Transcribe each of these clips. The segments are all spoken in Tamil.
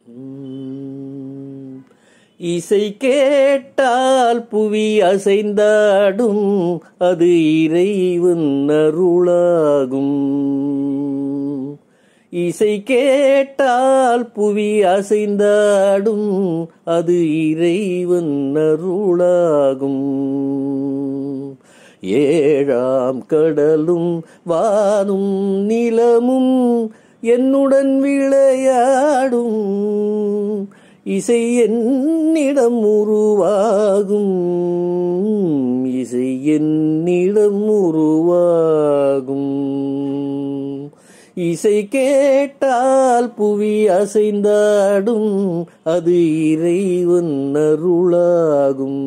உம். இசை கேட்டால் புவி அசைந்தாடும் அது இறைவன் அருளாகும் இசை கேட்டால் புவி அசைந்தாடும் அது இறைவன் அருளாகும் ஏழாம் கடலும் வானும் நிலமும் என்னுடன் விளையாடும் இசை என்னிடம் உருவாகும் இசை என்னிடம் உருவாகும் இசை கேட்டால் புவி அசைந்தாடும் அது இறைவன் அருளாகும்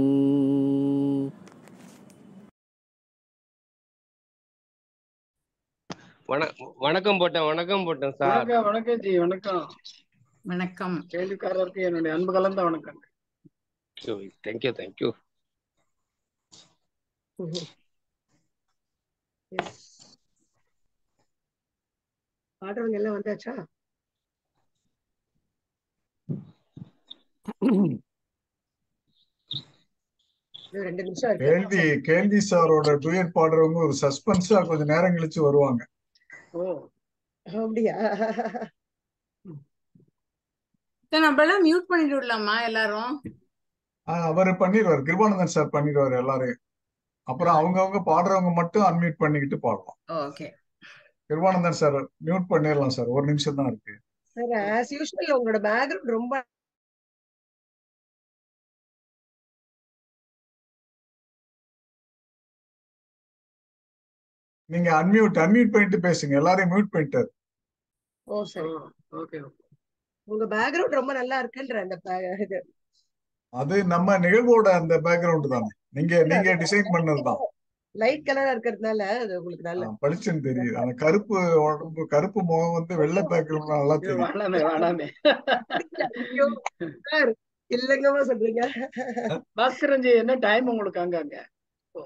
வண வணக்கம் போட்டேன் வணக்கம் போட்டேன் சார் வணக்கம் வணக்கம் ஜி வணக்கம் வணக்கம் கேள்விக்காரருக்கு என்னுடைய அன்பு கலந்த வணக்கம் தேங்க்யூ தேங்க்யூ பாடுறவங்க எல்லாம் வந்தாச்சா இன்னும் ரெண்டு நிமிஷம் இருக்கு கேள்வி கேள்வி சாரோட டூயட் பாடுறவங்க ஒரு சஸ்பென்ஸா கொஞ்சம் நேரம் கழிச்சு வருவாங்க ஓ அப்படியா சரி, நம்ம எல்லாம் மியூட் பண்ணிட்டு விடலாமா எல்லாரும் ஆஹ் அவர் பண்ணிடுவார் கிருபானந்தன் சார் பண்ணிடுவார் எல்லாரையும் அப்புறம் அவங்கவங்க பாடுறவங்க மட்டும் அன்மியூட் பண்ணிக்கிட்டு பாடலாம் ஓகே கிருபானந்தன் சார் மியூட் பண்ணிடலாம் சார் ஒரு நிமிஷம் தான் இருக்கு சார் ஆஸ் யூஸ்வல் உங்களோட பேக்ரவுண்ட் ரொம்ப நீங்க அன்மியூட் அன்மியூட் பண்ணிட்டு பேசுங்க எல்லாரையும் மியூட் பண்ணிட்டாரு ஓ சரி ஓகே உங்க பேக்ரவுண்ட் ரொம்ப நல்லா இருக்குன்ற அந்த ப- இது அது நம்ம நிகழ்வோட அந்த பேக்ரவுண்ட் தானே நீங்க நீங்க டிசைன் பண்ணதுதான் லைட் கலரா இருக்கிறதுனால அது உங்களுக்கு நல்ல ஆஹ் பளிச்சுன்னு தெரியுது அந்த கருப்பு உடம்பு கருப்பு முகம் வந்து வெள்ளை பேக்ரவுண்ட் நல்லா ஐயோ, தெரியும் வேணாமே வேணாமே ஐயோ, சார் இல்லங்கம்மா சொல்றீங்க பாஸ்கரன் ஜி என்ன டைம் உங்களுக்கு அங்க அங்க ஓ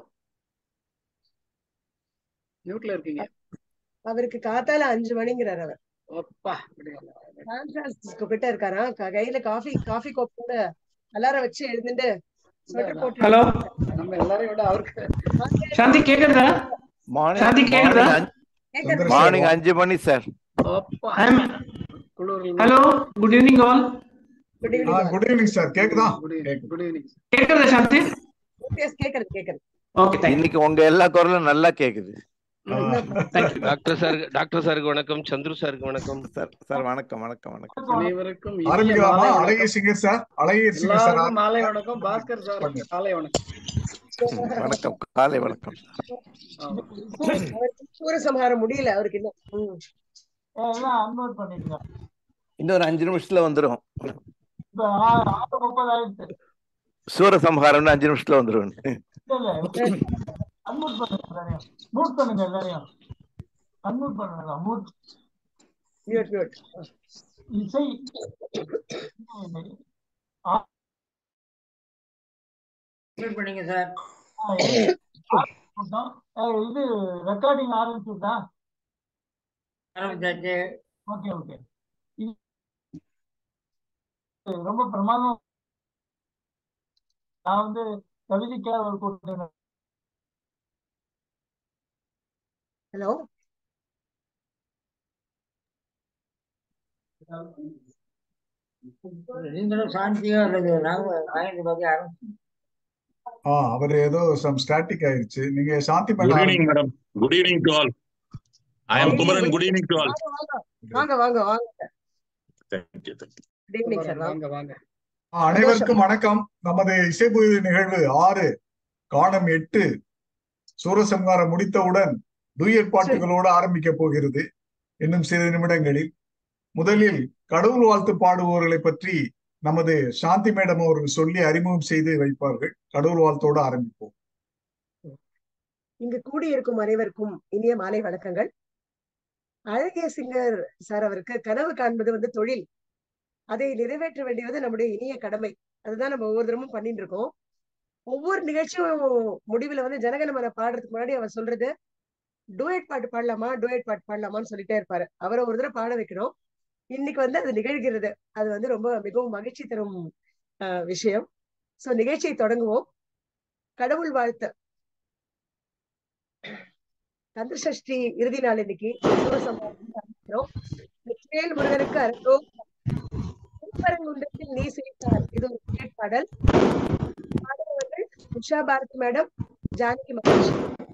மியூட்ல இருக்கீங்க அவருக்கு காத்தால அஞ்சு மணிங்கிறார் அவர் ஒப்பா விடுங்க. சான் பிரான்சிஸ்கோ கிட்ட இருக்காராம் க- கையில காஃபி காஃபி கோப்போட அலாரம் வச்சு எழுந்துட்டு ஸ்வெட்டர் போட்டு ஹலோ நம்ம எல்லாரையும் விட அவருக்கு சாந்தி கேக்குறதா மார்னிங் சாந்தி கேக்குதா கேக்குறது மார்னிங் அஞ்சு மணி சார் ஒப்பா ஐம் குளூர்ல hello good evening all good ah evening good evening sir கேக்குதா குட் ஈவினிங் குட் ஈவினிங் கேக்குறதா சாந்தி கேக்குறது கேக்குறது ஓகே தேங்க் இன்னைக்கு உங்க எல்லா குரலும் நல்லா கேக்குது தேங்க்யூ டாக்டர் சார் டாக்டர் சாருக்கு வணக்கம் சந்துரு சாருக்கு வணக்கம் சார் சார் வணக்கம் வணக்கம் வணக்கம் அனைவருக்கும் இனிய ஆரம்பிக்கலாமா மாலை வணக்கம் அழகிய சிங்கர் சார் அழகிய சிங்கர் சார் எல்லாருக்கும் மாலை வணக்கம் பாஸ்கர் சார் காலை வணக்கம் வணக்கம் காலை வணக்கம் ஆமா. அவருக்கு சூரசம்ஹாரம் முடியல அவருக்கு இன்னும் ம். எல்லாம் அன்லோட் பண்ணிருங்க இன்னொரு அஞ்சு நிமிஷத்துல வந்துரும் இப்ப ஆ- ஆறு முப்பது ஆயிடுச்சு சூரசம்ஹாரம்னு அஞ்சு நிமிஷத்துல வந்துரும் இல்ல இல்ல அன்மியூட் பண்ணுங்க எல்லாரையும் மூட் பண்ணுங்க எல்லாரையும் அன்மியூட் பண்ணுங்க மூட் மியூட் மியூட் இசை ஆ- பண்ணீங்க சார் ஆ, போட்டோம். ஆ, இது ரெக்கார்டிங் ஆரம்பிச்சுட்டா ஆரம்பிச்சாச்சு ஓகே ஓகே ரொம்ப பிரமாதம் நான் வந்து கவிதைக்காக ஒரு கூட்டம் ஹலோ நீங்களும் சாந்தியா அல்லது நாங்க வாங்கிட்டு பார்த்து ஆரம்பிச்சு ஆ அவர் ஏதோ சம் ஸ்டாட்டிக் ஆயிருச்சு நீங்க சாந்தி Good பண்ண evening, madam. Good evening to all. I am Kumaran. Good evening to all. வாங்க வாங்க வாங்க வாங்க Thank you. Thank you. Good evening sir வாங்க வாங்க வாங்க ஆ, அனைவருக்கும் வணக்கம் நமது இசைபுது நிகழ்வு ஆறு காணம் எட்டு சூரசம்ஹாரம் முடித்தவுடன் டூயட் பாட்டுகளோடு ஆரம்பிக்க போகிறது இன்னும் சில நிமிடங்களில் முதலில் கடவுள் வாழ்த்து பாடுபவர்களை பற்றி நமது சாந்தி மேடம் அவர்கள் சொல்லி அறிமுகம் செய்து வைப்பார்கள் கடவுள் வாழ்த்தோடு ஆரம்பிப்போம் இங்கு கூடியிருக்கும் அனைவருக்கும் இனிய மாலை வணக்கங்கள் அழகிய சிங்கர் சார் அவருக்கு கனவு காண்பது வந்து தொழில் அதை நிறைவேற்ற வேண்டியது நம்முடைய இனிய கடமை அதுதான் நம்ம ஒவ்வொரு தரமும் பண்ணிட்டு இருக்கோம் ஒவ்வொரு நிகழ்ச்சியும் முடிவுல வந்து ஜனகணமன பாடுறதுக்கு முன்னாடி அவர் சொல்றது டூயட் பாட்டு பாடலாமா டூயட் பாட்டு பாடலாமான்னு சொல்லிட்டே இருப்பாரு அவரை ஒரு தடவை பாட வைக்கணும் இன்னைக்கு வந்து அது நிகழ்கிறது அது வந்து ரொம்ப மிகவும் மகிழ்ச்சி தரும் அஹ், விஷயம் சோ நிகழ்ச்சியை தொடங்குவோம் கடவுள் வாழ்த்து கந்த சஷ்டி இறுதி நாள் இன்னைக்கு சூரசம்ஹாரம் ஆரம்பிக்கிறோம். வெற்றிவேல் முருகனுக்கு அரங்கோ திருப்பரங்குன்றத்தில் நீ சிரித்தார் இது ஒரு great பாடல் பாடல்கள் உஷா பாரதி மேடம் ஜானகி மகேஷ்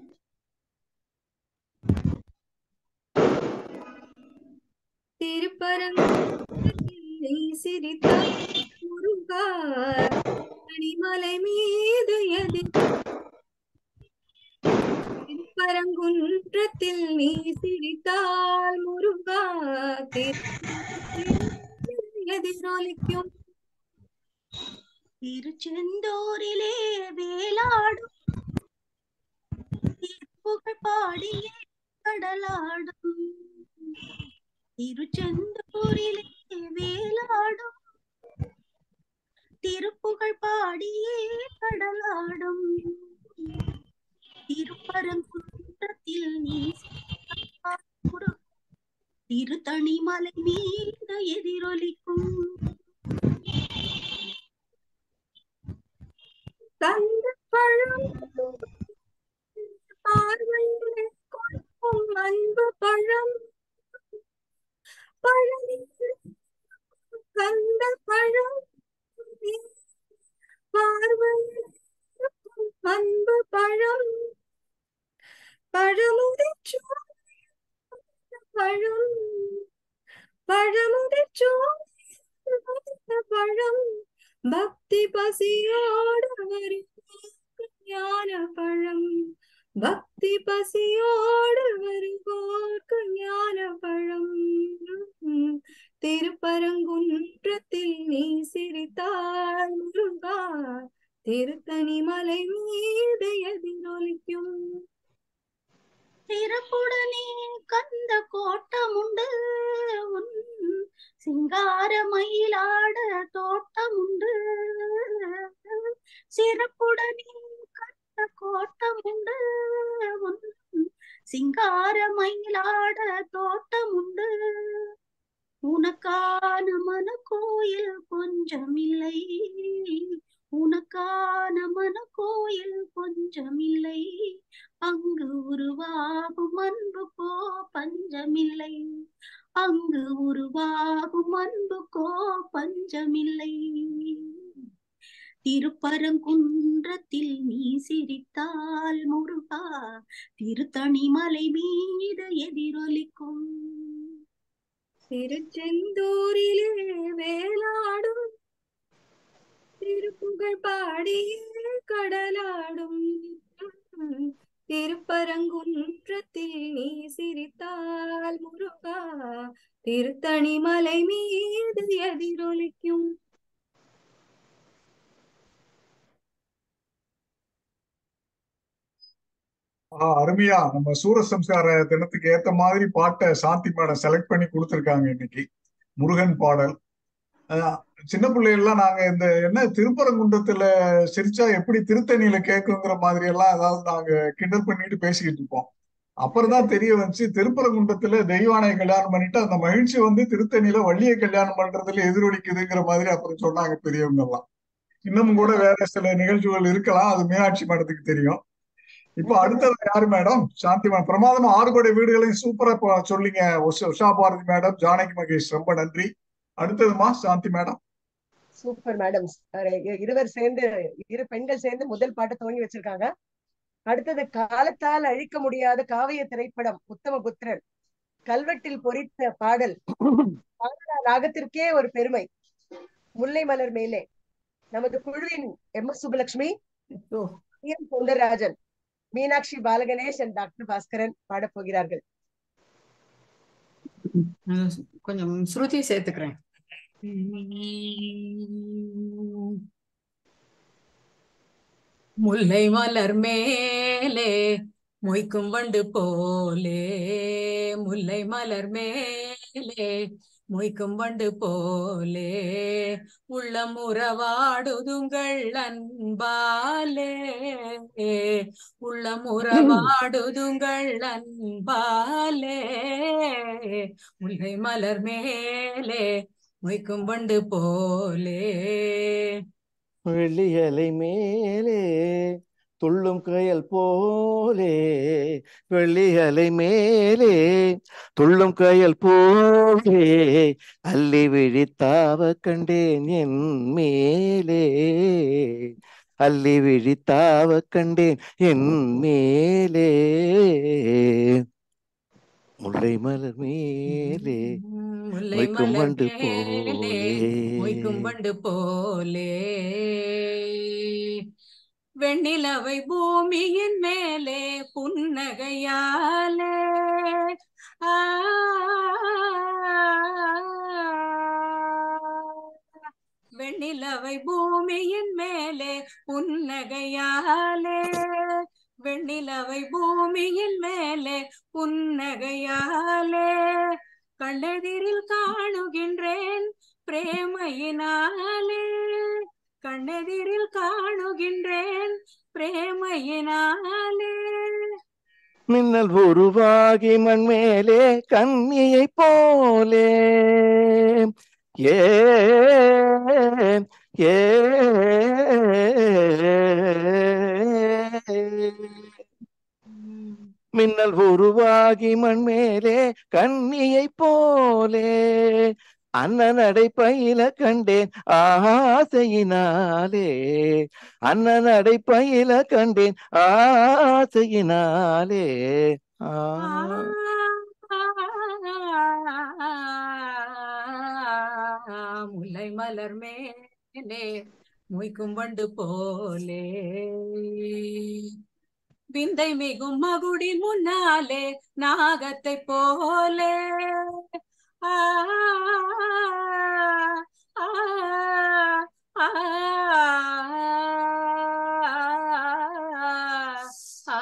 திருப்பரங்குன்றத்தில் நீ சிரித்தாய் முருகா மணிமலை மீது எதிர் திருப்பரங்குன்றத்தில் நீ சிரித்தால் முருகா எதிரொலிக்கும் திருச்செந்தூரிலே வேலாடும் புகழ் பாடியே கடலாடும் திருச்செந்தூரிலே வேலாடும் திருப்புகழ் பாடியே கடலாடும் திருப்பரங்குன்றத்தில் நீ சிரித்தாய் முருகா, திருத்தணிமலை மீது எதிரொலிக்கும் தந்த பழம் பார்வையிலே கொடுக்கும் அன்பு பழம் பழனி கந்த பழம் பார்வையிலே கொடுக்கும் அன்பு பழம் பழமுதிர் பழம் பழமுதிர் பழம் பக்தி பசியோடு வரும் ஞான பழம் பக்தி பசியோடு வருவோர்க்கு ஞான பழம் திருப்பரங்குன்றத்தில் நீ சிரித்தாள் முருகா திருத்தணி மலை மீது எதிரொலிக்கும் சிறப்புடனே கந்த கோட்டமுண்டு உன் சிங்கார மயிலாட தோட்டமுண்டு சிறப்புடனே கந்த கோட்டமுண்டு உன் சிங்கார மயிலாட தோட்டமுண்டு உனக்கான மன கோயில் கொஞ்சமில்லை உனக்கான மன கோயில் கொஞ்சமில்லை அங்கு உருவாகும் அன்புக்கோ பஞ்சமில்லை அங்கு உருவாகும் அன்புக்கோ பஞ்சமில்லை திருப்பரங்குன்றத்தில் நீ சிரித்தால் முருகா திருத்தணிமலை மீது எதிரொலிக்கும் திருச்செந்தூரிலே வேலாடும் திருப்புகழ் பாடியே கடலாடும் திருப்பரங்குன்றத்தில் நீ சிரித்தால் முருகா திருத்தணி மலை மீது எதிரொலிக்கும் ஆஹ் அருமையா நம்ம சூரசம்ஸ்கார தினத்துக்கு ஏத்த மாதிரி பாட்டை சாந்தி மேடம் செலக்ட் பண்ணி கொடுத்துருக்காங்க இன்னைக்கு முருகன் பாடல் ஆஹ் சின்ன பிள்ளைகள்லாம் நாங்க இந்த என்ன திருப்பரங்குன்றத்துல சிரிச்சா எப்படி திருத்தணியில கேட்குங்கிற மாதிரி எல்லாம் அதாவது நாங்க கிண்டல் பண்ணிட்டு பேசிக்கிட்டு இருப்போம் அப்புறம் தான் தெரிய வந்துச்சு திருப்பரங்குன்றத்துல தெய்வானையை கல்யாணம் பண்ணிட்டு அந்த மகிழ்ச்சி வந்து திருத்தணியில வள்ளியை கல்யாணம் பண்றதுல எதிரொலிக்குதுங்கிற மாதிரி அப்புறம் சொன்னாங்க பெரியவங்க எல்லாம் இன்னமும் கூட வேற சில நிகழ்ச்சிகள் இருக்கலாம் அது மீனாட்சி மேடத்துக்கு தெரியும் இப்போ அடுத்தது யாரு மேடம் சாந்தி மேடம் பிரமாதமா ஆறுபடை வீடுகளையும் சூப்பரா ப- சொல்லிங்க உஷா உஷா பாரதி மேடம் ஜானகி மகேஷ் ரொம்ப நன்றி அடுத்ததுமா சாந்தி மேடம் சூப்பர் மேடம் இருவர் சேர்ந்து இரு பெண்கள் சேர்ந்து முதல் பாட்டை துவங்கி வச்சிருக்காங்க அடுத்தது காலத்தால் அழிக்க முடியாத காவிய திரைப்படம் உத்தமபுத்திரன் கல்வெட்டில் பொறித்த பாடல் பாடலா ராகத்திற்கே ஒரு பெருமை முல்லை மலர் மேலே நமது குழுவின் M S Subbulakshmi M Soundararajan Meenakshi Balaganesh and doctor Baskaran பாடப் போகிறார்கள் உம், கொஞ்சம் ஸ்ருதி சேர்த்துக்கிறேன் முல்லை மலர் மேலே மொய்க்கும் வண்டு போலே முல்லை மலர் மேலே மொய்க்கும் வண்டு போலே உள்ளம் உறவாடுதுங்கள் அன்பாலே உள்ளம் உறவாடுதுங்கள் அன்பாலே முல்லை மலர் மேலே மொய்க்கும் வண்டு போலே வெள்ளியலை மேலே துள்ளும் கயல் போலே வெள்ளியலை மேலே துள்ளும் கயல் போலே அள்ளி விழித்தாவ கண்டேன் என் மேலே அள்ளி விழித்தாவ கண்டேன் என் மேலே முல்லை மலர் மேலே முல்லை மொய்க்கும் மலர் வண்டு மேலே மொய்க்கும் போலே வண்டு போலே வெண்ணிலவை பூமியின் மேலே புன்னகையாலே ஆ வெண்ணிலவை பூமியின் மேலே புன்னகையாலே வெண்ணிலவை பூமியின் மேலே புன்னகையாலே கண்ணெதிரில் காணுகின்றேன் பிரேமையினாலே கண்ணெதிரில் காணுகின்றேன் பிரேமையினாலே மின்னல் உருவாகி மண் மேலே கன்னியை போலே ஏ ஏ மின்னல் உருவாகி மண் மேலே கன்னியை போலே அண்ணனடை பயில கண்டேன் ஆசையினாலே அண்ணனடை பயில கண்டேன் ஆசையினாலே ஆ முல்லை மலர் மேலே மொய்க்கும் வண்டு போலே விந்தை மிகும் மகுடி முன்னாலே நாகத்தை போலே ஆ ஆ ஆ ஆ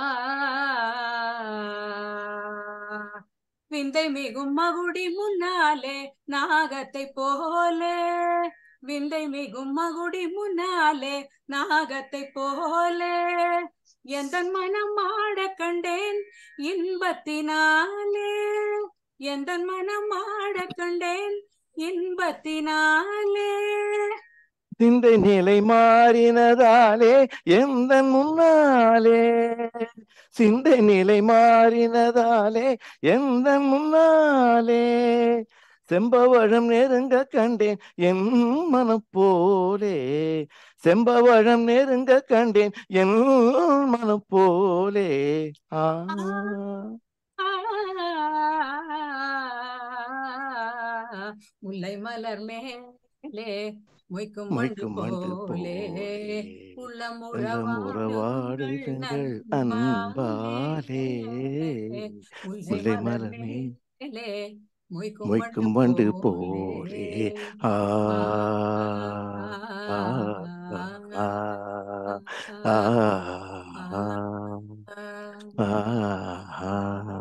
விந்தை மிகும் மகுடி முன்னாலே நாகத்தை போலே விந்தை மிகும் மகுடி முன்னாலே நாகத்தை போலே எந்த மனம் ஆட கண்டேன் இன்பத்தினாலே எந்த மனம் ஆட கண்டேன் இன்பத்தினாலே சிந்தை நிலை மாறினதாலே எந்த முன்னாலே சிந்தை நிலை மாறினதாலே எந்த முன்னாலே செம்பவழம் நெருங்க கண்டேன் என் மனம் போலே செம்பவழம் நெருங்க கண்டேன் என் மனம் போலே ஆ முல்லை மலர் மேலே மொய்க்கும் வண்டு மொய்க்கும் வண்டு போலே போலே உள்ளம் உள்ளம் உறவாடுங்கள் உறவாடுங்கள் அன்பாலே அன்பாலே முல்லை முல்லை மலர் மலர் மேல் மேலே மொய்க்கும் வண்டு மொய்க்கும் வண்டு போலே போலே ஆ ஆ ஆ ஆ ஆ ஆ ஆ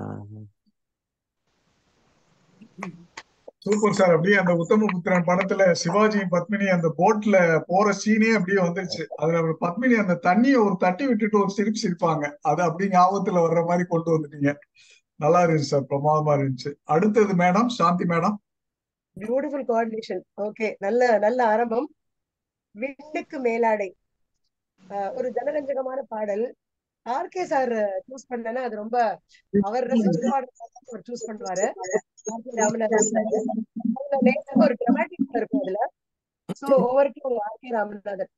சூப்பர் சார் அப்படியே அந்த உத்தமபுத்திரன் படத்துல சிவாஜி பத்மினி அந்த போட்ல போற சீனே அப்படியே வந்துருச்சு அதுல ஒரு பத்மினி அந்த தண்ணியை ஒரு தட்டி விட்டுட்டு ஒரு சிரிப்பு சிரிப்பாங்க அது அப்படி ஞாபகத்துல வர்ற மாதிரி கொண்டு வந்துட்டீங்க நல்லா இருந்துச்சு சார் பிரமாதமா இருந்துச்சு அடுத்தது madam Shanthi madam beautiful coordination okay நல்ல நல்ல ஆரம்பம் விண்ணுக்கு மேலாடை ஆஹ் ஒரு ஜனரஞ்சகமான பாடல் ஆர்கே சார் சூஸ் பண்ணனா அது ரொம்ப அவர் ரசிச்சு பாடுறது அவர் சூஸ் பண்ணுவாரு ஆர்கே ராமநாதன் சார் அதுல லேசாக ஒரு டிராமாட்டிக் இருக்கும் அதுல so over to R K Ramanathan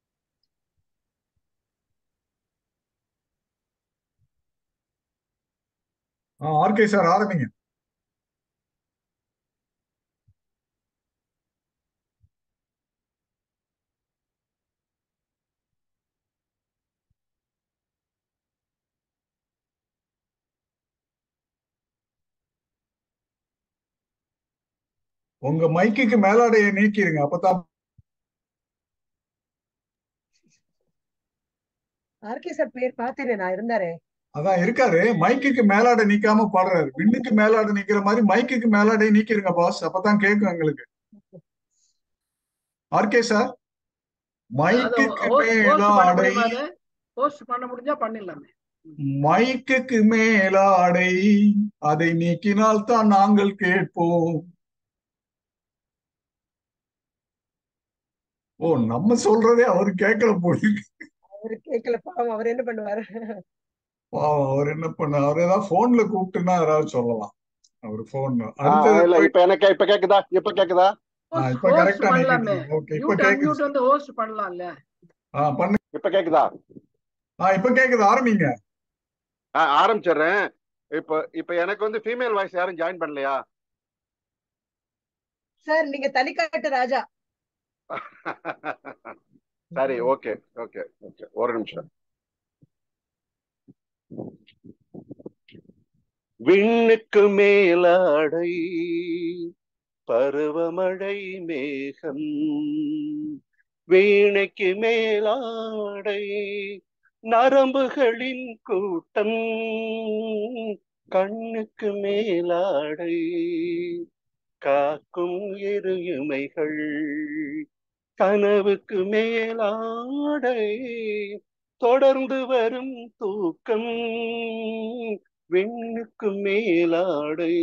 R K sir ஆரம்பிங்க உங்க மைக்குக்கு மேலாடையை நீக்கிருங்க அப்பதான் ஆர்கே சார் பேர் பார்த்தேனே நான் இருந்தாரே அதான் இருக்காரு மைக்குக்கு மேலாட நீக்காம பாடுறாரு விண்ணுக்கு மேலாட நீக்கிற மாதிரி மைக்குக்கு மேலாடை நீக்கிருங்க பாஸ் அப்பதான் கேட்கும் எங்களுக்கு ஆர்கே சார் மைக்குக்கு மேலாடை போஸ்ட் பண்ண முடிஞ்சா பண்ணிடலாமே மைக்குக்கு மேலாடை அதை நீக்கினால் தான் நாங்கள் கேட்போம் ஓ நம்ம சொல்றதே அவர் கேட்கல போல அவரு கேட்கல பாவம் அவர் என்ன பண்ணுவாரு பாவம் அவர் என்ன பண்ண அவர் ஏதாவது போன்ல கூப்பிட்டுன்னா யாராவது சொல்லலாம் அவர் போன் ஆ, அடுத்தது இல்ல இப்ப எனக்கு இப்ப கேக்குதா இப்ப கேக்குதா ஆ, இப்ப ஹோஸ்ட் கரெக்டா பண்ணலாமே நீக்கிட்டீங்க ஓகே இப்ப மியூட் கேக்குது அன்மியூட் வந்து ஹோஸ்ட் பண்ணலாம்ல ஆ பண்ணு இப்ப கேக்குதா ஆ இப்ப கேக்குது ஆரம்பிங்க ஆ, ஆரம்பிச்சிடுறேன் இப்ப இப்ப எனக்கு வந்து ஃபீமேல் வாய்ஸ் யாரும் ஜாயின் பண்ணலையா சார் நீங்க தனிக்காட்டு ராஜா சரி ஓகே ஓகே ஓகே ஒரு நிமிஷம் விண்ணுக்கு மேலாடை பருவமழை மேகம் வீணைக்கு மேலாடை நரம்புகளின் கூட்டம் கண்ணுக்கு மேலாடை காக்கும் எருமைகள் கனவுக்கு மேலாடை தொடர்ந்து வரும் தூக்கம் விண்ணுக்கு மேலாடை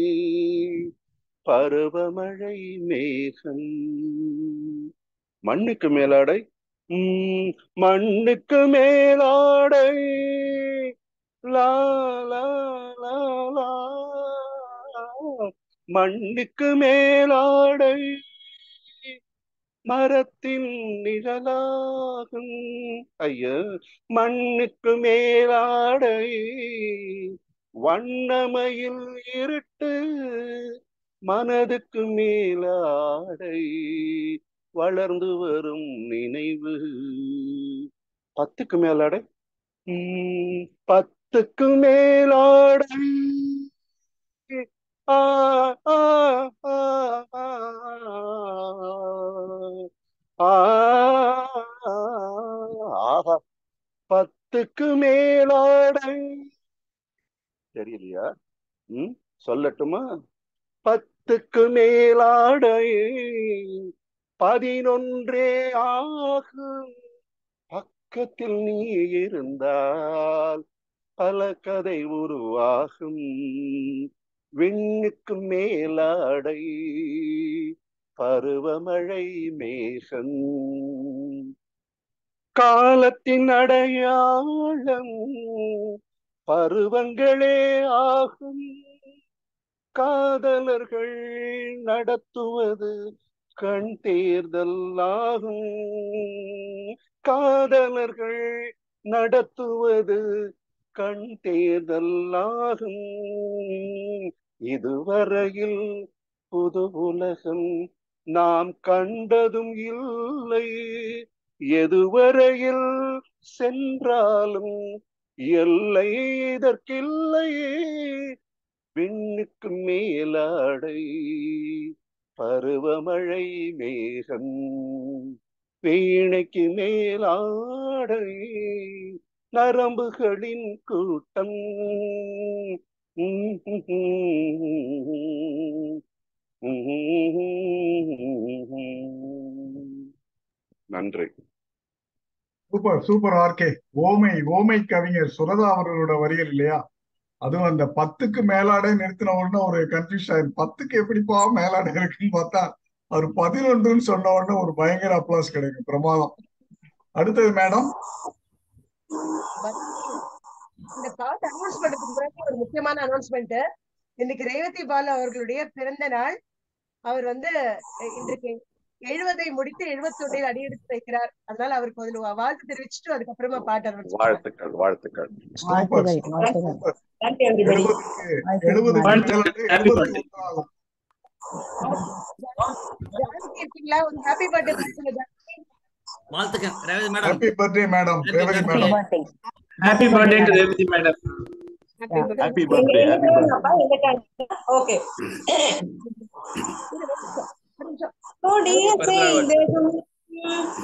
பருவமழை மேகம் மண்ணுக்கு மேலாடை உம் மண்ணுக்கு மேலாடை லா லா லா லா மண்ணுக்கு மேலாடை மரத்தின் நிழலாகும் ஐயோ மண்ணுக்கு மேலாடை வண்ணமயில் இருட்டு மனதுக்கு மேலாடை வளர்ந்து வரும் நினைவு பத்துக்கு மேலாடை உம் பத்துக்கு மேலாடை ஆ ஆ ஆ ஆ ஆ ஆஹா பத்துக்கு மேலாடை தெரியலையா ம் சொல்லட்டுமா பத்துக்கு மேலாடை பதினொன்றே ஆகும் பக்கத்தில் நீ இருந்தால் பல கதை உருவாகும் விண்ணுக்கு மேலாடை பருவமழை மேகம் காலத்தின் அடையாளம் பருவங்களே ஆகும் காதலர்கள் நடத்துவது கண் தேர்தல் ஆகும் காதலர்கள் நடத்துவது கண் தேர்தல் ஆகும் இதுவரையில் புது உலகம் நாம் கண்டதும் இல்லை எதுவரையில் சென்றாலும் எல்லை இதற்கில்லை விண்ணுக்கு மேலாடை பருவமழை மேகம் வீணைக்கு மேலாடை நரம்புகளின் கூட்டம் நன்றி சூப்பர் சூப்பர் ஆர்கே ஓமை ஓமை கவிஞர் சுரதா அவர்களோட வரிகள் இல்லையா அதுவும் அந்த பத்துக்கு மேலாடை நிறுத்தின உடனே ஒரு கன்ஃபியூஸ் ஆயிரு பத்துக்கு எப்படிப்பா மேலாடை இருக்குன்னு பார்த்தா அவர் பதினொன்றுன்னு சொன்ன உடனே ஒரு பயங்கர அப்ளாஸ் கிடைக்கும் பிரமாதம் அடுத்தது மேடம் இந்த பாட்டு அனௌன்ஸ் பண்ணதுக்கு முன்னாடி ஒரு முக்கியமான அனௌன்ஸ்மெண்ட் இன்னைக்கு ரேவதி பாலு அவர்களுடைய பிறந்த நாள் அவர் வந்து அஹ், இன்றைக்கு எழுபதை முடித்து எழுபத்தொன்னில் அடியெடுத்து வைக்கிறார் அதனால அவருக்கு ஒரு வாழ்த்து தெரிவிச்சுட்டு அதுக்கப்புறமா பாட்டு அனௌன்ஸ் வாழ்த்துக்கள் வாழ்த்துக்கள் சூப்பர் வாழ்த்துக்கள் சூப்பர் வாழ்த்துக்கள் எழுபதுக்கு எழுபதுக்கு மேலாடை எழுபத்தி ஒன்று ஆகும் ஜானகி இருக்கீங்களா ஒரு ஹாப்பி பர்த்டே பேசுங்க ஜானகி வாழ்த்துக்கள் Revathi madam happy birthday madam Revathi madam happy birthday to Revathi madam happy birthday happy birthday okay கொடிய செய்ததும்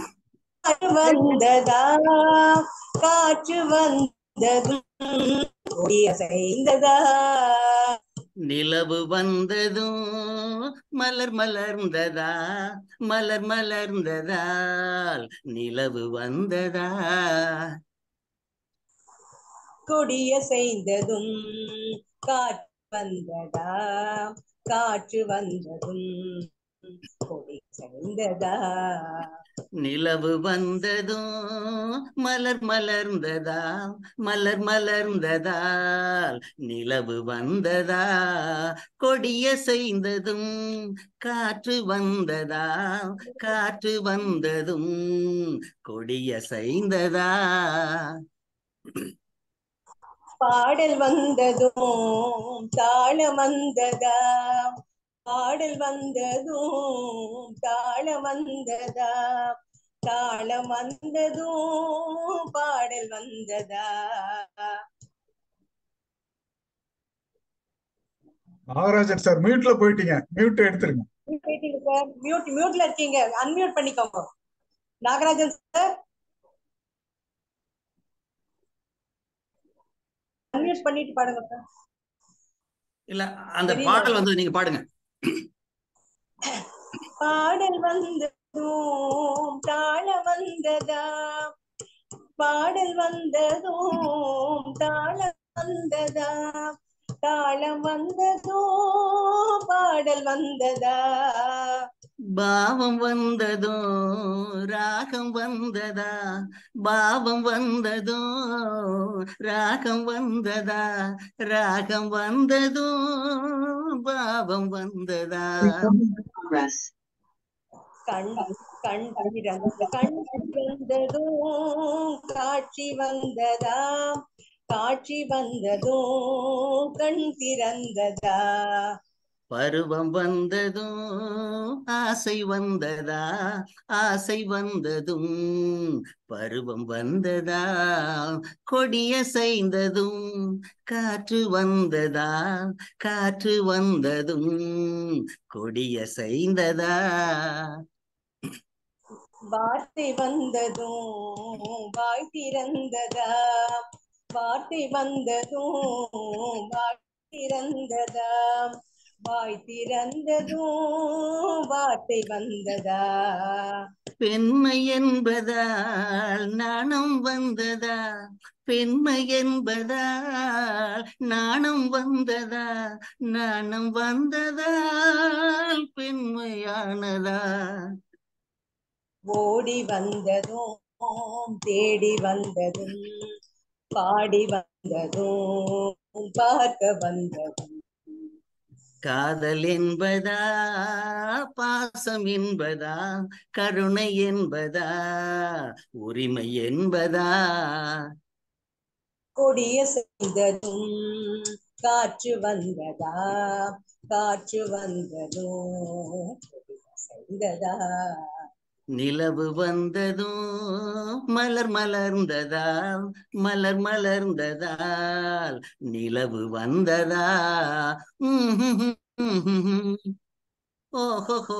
காற்று வந்ததா காற்று வந்ததும் கொடி அசைந்ததா நிலவு வந்ததும் மலர் மலர்ந்ததா மலர் மலர்ந்ததால் நிலவு வந்ததா கொடியசைந்ததும் காற்று வந்ததா காற்று வந்ததும் கொடி அசைந்ததா நிலவு வந்ததும் மலர் மலர்ந்ததா மலர் மலர்ந்ததால் நிலவு வந்ததா கொடிய செய்ததும் காற்று வந்ததா காற்று வந்ததும் கொடிய செய்ததா பாடல் வந்ததும் தாளம் வந்ததா பாடல் வந்ததும் தாளம் வந்ததா தாளம் வந்ததும் பாடல் வந்ததா நாகராஜன் சார் மியூட்ல போயிட்டீங்க மியூட் எடுத்துருங்க கேட்டீங்க சார் மியூட் மியூட்ல இருக்கீங்க அன்மியூட் பண்ணிக்கோங்க நாகராஜன் சார் அன்மியூட் பண்ணிட்டு பாடுங்க சார் இல்ல அந்த தெரியல. பாடல் வந்து நீங்க பாடுங்க பாடல் வந்ததும் தாள வந்ததா பாடல் வந்ததும் தாளம் வந்ததா தாளம் வந்ததும் பாடல் வந்ததா பாவம் வந்ததோ ராகம் வந்ததா பாவம் வந்ததோ ராகம் வந்ததா ராகம் வந்ததோ பாவம் வந்ததா கண் கண் திறந்த கண் திறந்ததும் காட்சி வந்ததா காட்சி வந்ததும் கண் திறந்ததா பருவம் வந்ததோ ஆசை வந்ததா ஆசை வந்ததும் பருவம் வந்ததா கொடிய செய்ததும் காற்று வந்ததா காற்று வந்ததும் கொடிய செய்ததா வார்த்தை வந்ததும் வாய் திறந்ததா வார்த்தை வந்ததும் வாய் திறந்ததா வாய் திறந்ததும் வார்த்தை வந்ததா பெண்மை என்பதால் நாணம் வந்ததா பெண்மை என்பதால் நாணம் வந்ததா நாணம் வந்ததால் பெண்மையானதா ஓடி வந்ததும் தேடி வந்ததும் பாடி வந்ததும் பார்க்க வந்ததும் காதல் என்பதா பாசம் என்பதா கருணை என்பதா உரிமை என்பதா கொடிய செய்ததும் காற்று வந்ததா காற்று வந்ததும் கொடிய செய்ததா நிலவு வந்ததும் மலர் மலர்ந்ததா மலர் மலர்ந்ததால் நிலவு வந்ததா ஓஹோ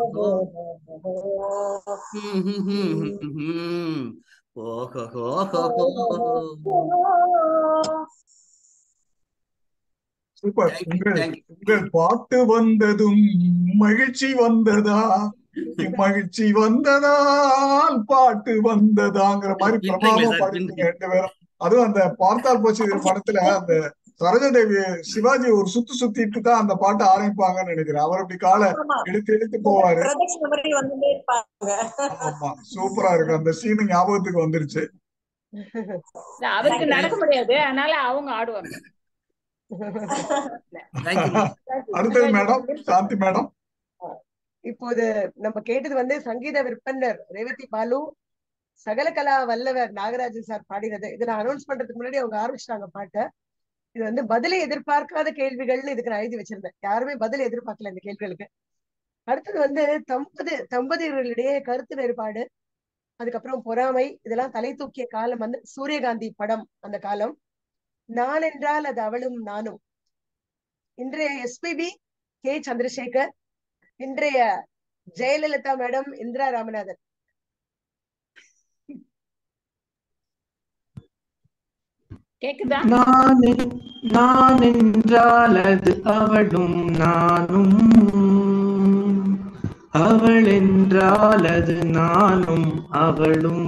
சூப்பர் உங்கள் உங்கள் பாட்டு வந்ததும் மகிழ்ச்சி வந்ததா மகிழ்ச்சி வந்ததால் பாட்டு வந்ததாங்கிற மாதிரி பிரமாதமா பாடிட்டீங்க ரெண்டு பேரும் அதுவும் அந்த பார்த்தால் போச்சு இது படத்துல அந்த சரோஜாதேவி சிவாஜி ஒரு சுத்து சுத்திட்டு தான் அந்த பாட்டை ஆரம்பிப்பாங்கன்னு நினைக்கிறேன் அவர் அப்படி காலை இழுத்து இழுத்து போவாரு பிரதட்சண மாதிரி வந்துட்டே இருப்பாங்க ஆமா சூப்பரா இருக்கு அந்த சீனு ஞாபகத்துக்கு வந்துருச்சு அவருக்கு நடக்க முடியாது அதனால அவங்க ஆடுவாங்க அடுத்தது மேடம் சாந்தி மேடம் இப்போது நம்ம கேட்டது வந்து சங்கீத விற்பனர் ரேவதி பாலு சகலகலா வல்லவர் நாகராஜன் சார் பாடினது இதை நான் அனௌன்ஸ் பண்றதுக்கு முன்னாடி அவங்க ஆரம்பிச்சிட்டாங்க பாட்டை இது வந்து பதிலை எதிர்பார்க்காத கேள்விகள்னு இதுக்கு நான் எழுதி வச்சிருந்தேன் யாருமே பதில் எதிர்பார்க்கல இந்த கேள்விகளுக்கு அடுத்தது வந்து தம்பதி தம்பதியர்களிடையே கருத்து வேறுபாடு அதுக்கப்புறம் பொறாமை இதெல்லாம் தலை தூக்கிய காலம் வந்து சூரியகாந்தி படம் அந்த காலம் நான் என்றால் அது அவளும் நானும் இன்றைய எஸ்பிபி கே சந்திரசேகர் இன்றைய ஜெயலலிதா மேடம் இந்திரா ராமநாதன் கேக்குதா நான் என்- நான் என்றால் அது அவளும் நானும் அவள் என்றால் அது நானும் அவளும்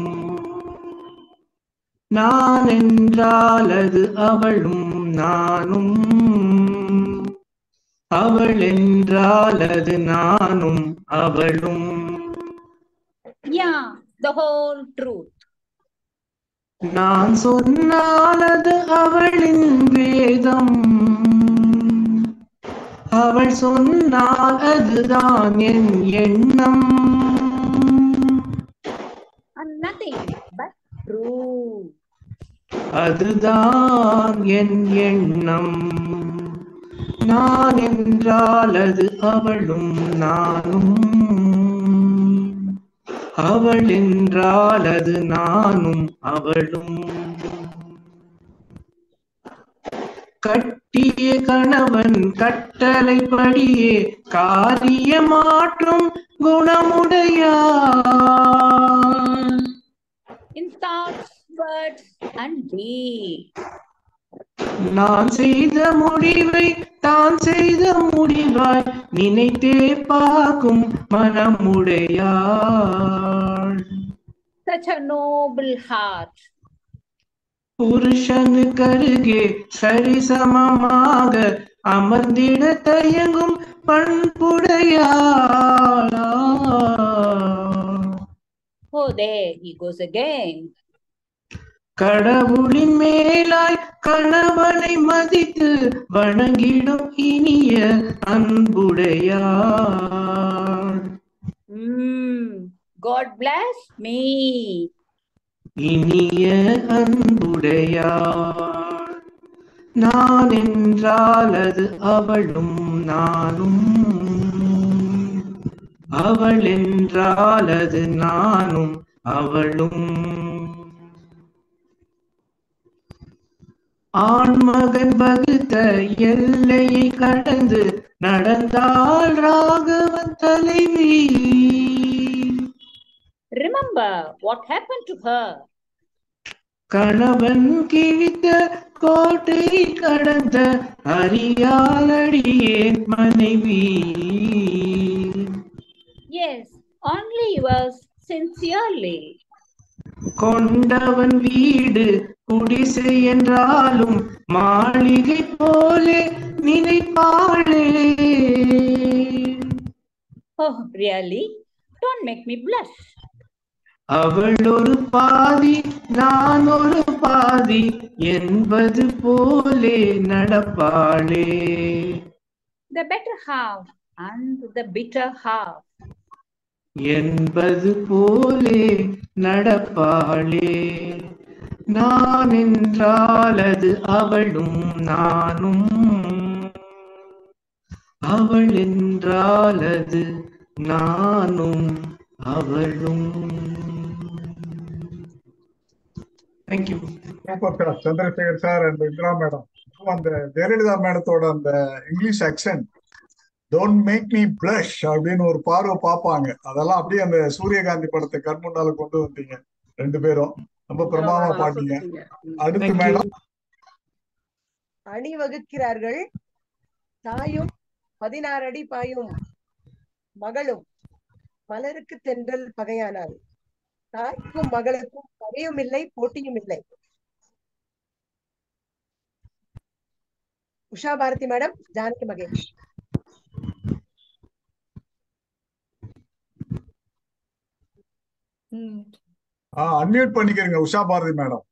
நான் என்றால் அது அவளும் நானும் அவள் என்றால் அது நானும் அவளும் யா த ஹோல் ட்ரூத் நான் சொன்னால் அது அவளின் வேதம் அவள் சொன்னால் அதுதான் என் எண்ணம் அண்ட் நதிங் பட் ட்ரூ அதுதான் என் எண்ணம் நான் என்றால் அது அவளும் நானும் அவள் என்றால் அது நானும் அவளும் கட்டிய கணவன் கட்டளைப்படியே காரியமாற்றும் குணமுடையார் in thoughts words and deed நான் செய்த முடிவை தான் செய்த முடிவாய் நினைத்தே பார்க்கும் மனமுடையாள் such a noble heart புருஷனுக்கருகே சரிசமமாக அமர்ந்திட தயங்கும் பண்புடையாளா oh there he goes again கடவுளின் மேலாய் கணவனை மதித்து வணங்கிடும் இனிய அன்புடையாள் mm. god bless me இனிய அன்புடையாள் நான் என்றால் அது அவளும் நானும் அவள் என்றால் அது நானும் அவளும் ஆண்மகன் வகுத்த எல்லையை கடந்து நடந்தாள் ராகவன் தலைவி remember what happened to her கணவன் கிழித்த கோட்டை கடந்த அறியாளடியேன் மனைவி yes only yours sincerely கொண்டவன் வீடு குடிசை என்றாலும் மாளிகை போலே நினைப்பாளே oh really don't make me blush அவள் ஒரு பாதி நான் ஒரு பாதி என்பது போலே நடப்பாளே the better half and the bitter half என்பது போலே நடப்பாளே நான் என்றால் அது அவளும் நானும் அவள் என்றால் அது நானும் அவளும் thank you super sir Chandrasekhar sir and Indira madam அந்த ஜெயலலிதா மேடத்தோட அந்த English accent don't make me blush அப்படின்னு ஒரு பார்வை பார்ப்பாங்க அதெல்லாம் அப்படியே அந்த சூரியகாந்தி படத்தை கண்முன்னால கொண்டு வந்தீங்க ரெண்டு பேரும் ரொம்ப பிரமாதமா பாட்டீங்க அடுத்து மேடம் அணி வகுக்கிறார்கள் தாயும் பதினாறு அடி பாயும் மகளும் மலருக்கு தென்றல் பகையானாள் தாய்க்கும் மகளுக்கும் பகையும் இல்லை போட்டியும் இல்லை உஷா பாரதி மேடம் ஜானகி மகேஷ் அன்மியூட் பண்ணிக்கிறீங்க உஷா பாரதி மேடம்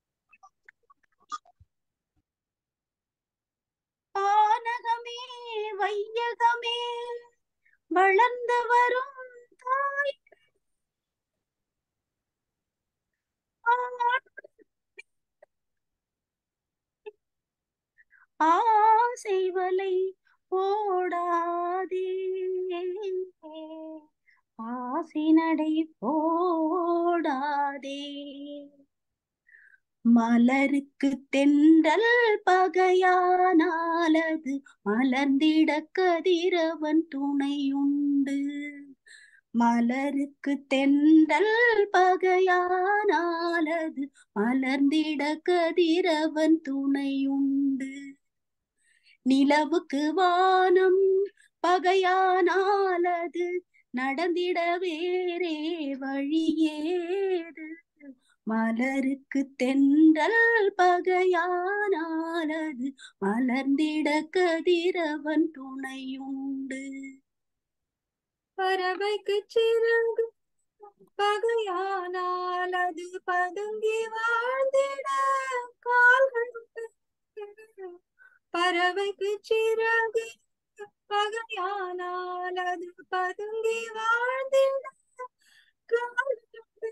ஆனகமே வையகமே வளர்ந்து வரும் தாய் ஆசை வலை போடாதே ஆசை நடை போடாதே மலருக்கு தென்றல் பகையானாலது மலர்ந்திட கதிரவன் துணையுண்டு மலருக்கு தென்றல் பகையானாலது மலர்ந்திட கதிரவன் துணையுண்டு நிலவுக்கு வானம் பகையானாலது நடந்திட வேறே வழியேது மலருக்கு தென்றல் பகையானாலது மலர்ந்திட கதிரவன் துணையுண்டு பறவைக்கு சிறகு பகையானால் அது பதுங்கி வாழ்ந்திட கால்கள் உண்டு. பறவைக்கு சிறகு பகையானால் அது பதுங்கி வாழ்ந்திட கால்கள் உண்டு.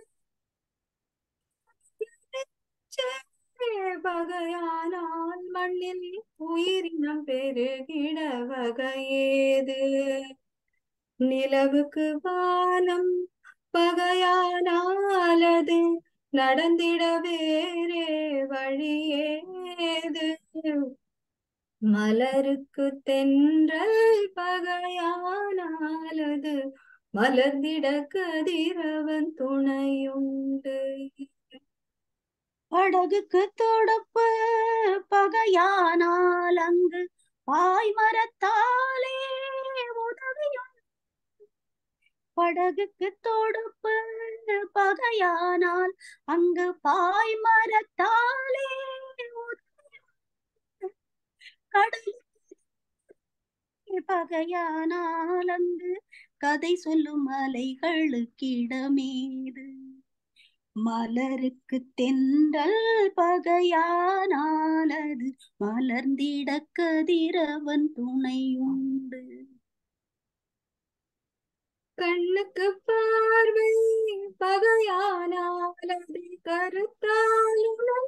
பகையானால் மண்ணில் உயிரினம் பெருகிட வகையேது நிலவுக்கு வானம் பகையானாலது நடந்திட வேறே வழியேது மலருக்கு தென்றல் பகையானாலது மலர்ந்திட கதிரவன் துணையுண்டு படகுக்கு தொடுப்பு பகையானால் அங்கு பாய்மரத்தாலே உதவியும் படகுக்கு தொடுப்பு பகையானால் அங்கு பாய்மரத்தாலே உதவியும் கடல் பகையானால் அங்கு கதை சொல்லும் மலைகளுக்கு இடமேது மலருக்கு தென்றல் பகையானாலது மலர்ந்திட கதிரவன் துணை உண்டு கண்ணுக்கு பார்வை பகையானால் அது கருத்தால்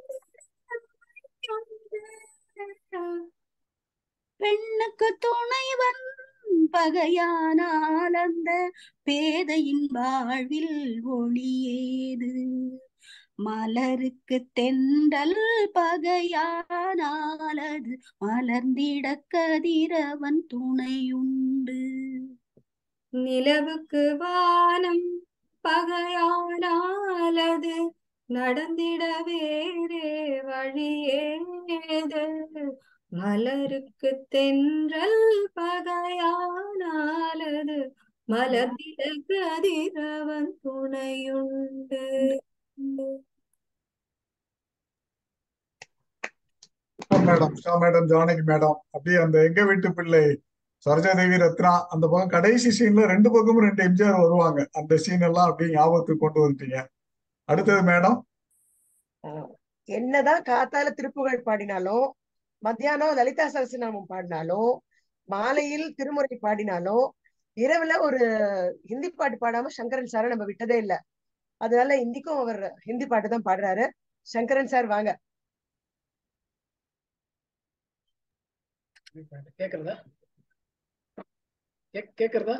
பெண்ணுக்கு துணைவன் பகையானால் அந்த பேதையின் வாழ்வில் ஒளியேது மலருக்கு தென்றல் பகையானால் அது மலர்ந்திட கதிரவன் துணையுண்டு நிலவுக்கு வானம் பகையானால் அது நடந்திட வேறே வழியேது மலருக்கு தென்றல் பகையானால் அது மலர்ந்திட கதிரவன் துணையுண்டு madam Usha madam Janaki madam அப்படியே அந்த எங்க வீட்டு பிள்ளை சரோஜாதேவி ரத்னா அந்த பக்கம் கடைசி சீன்ல ரெண்டு பக்கமும் ரெண்டு எம்ஜிஆர் வருவாங்க அந்த சீன் எல்லாம் அப்படியே ஞாபகத்துக்கு கொண்டு வந்துட்டீங்க அடுத்தது மேடம் என்னதான் காத்தால திருப்புகழ் பாடினாலும் மத்தியானம் லலிதா சகஸ்ரநாமம் பாடினாலும் மாலையில் திருமுறை பாடினாலும் இரவுல ஒரு ஹிந்தி பாட்டு பாடாம சங்கரன் சாரை நம்ம விட்டதே இல்லை அதனால இன்னைக்கும் அவர் ஹிந்தி பாட்டு தான் பாடுறாரு சங்கரன் சார் வாங்க கேக்குறதா கேக்- கேக்குறதா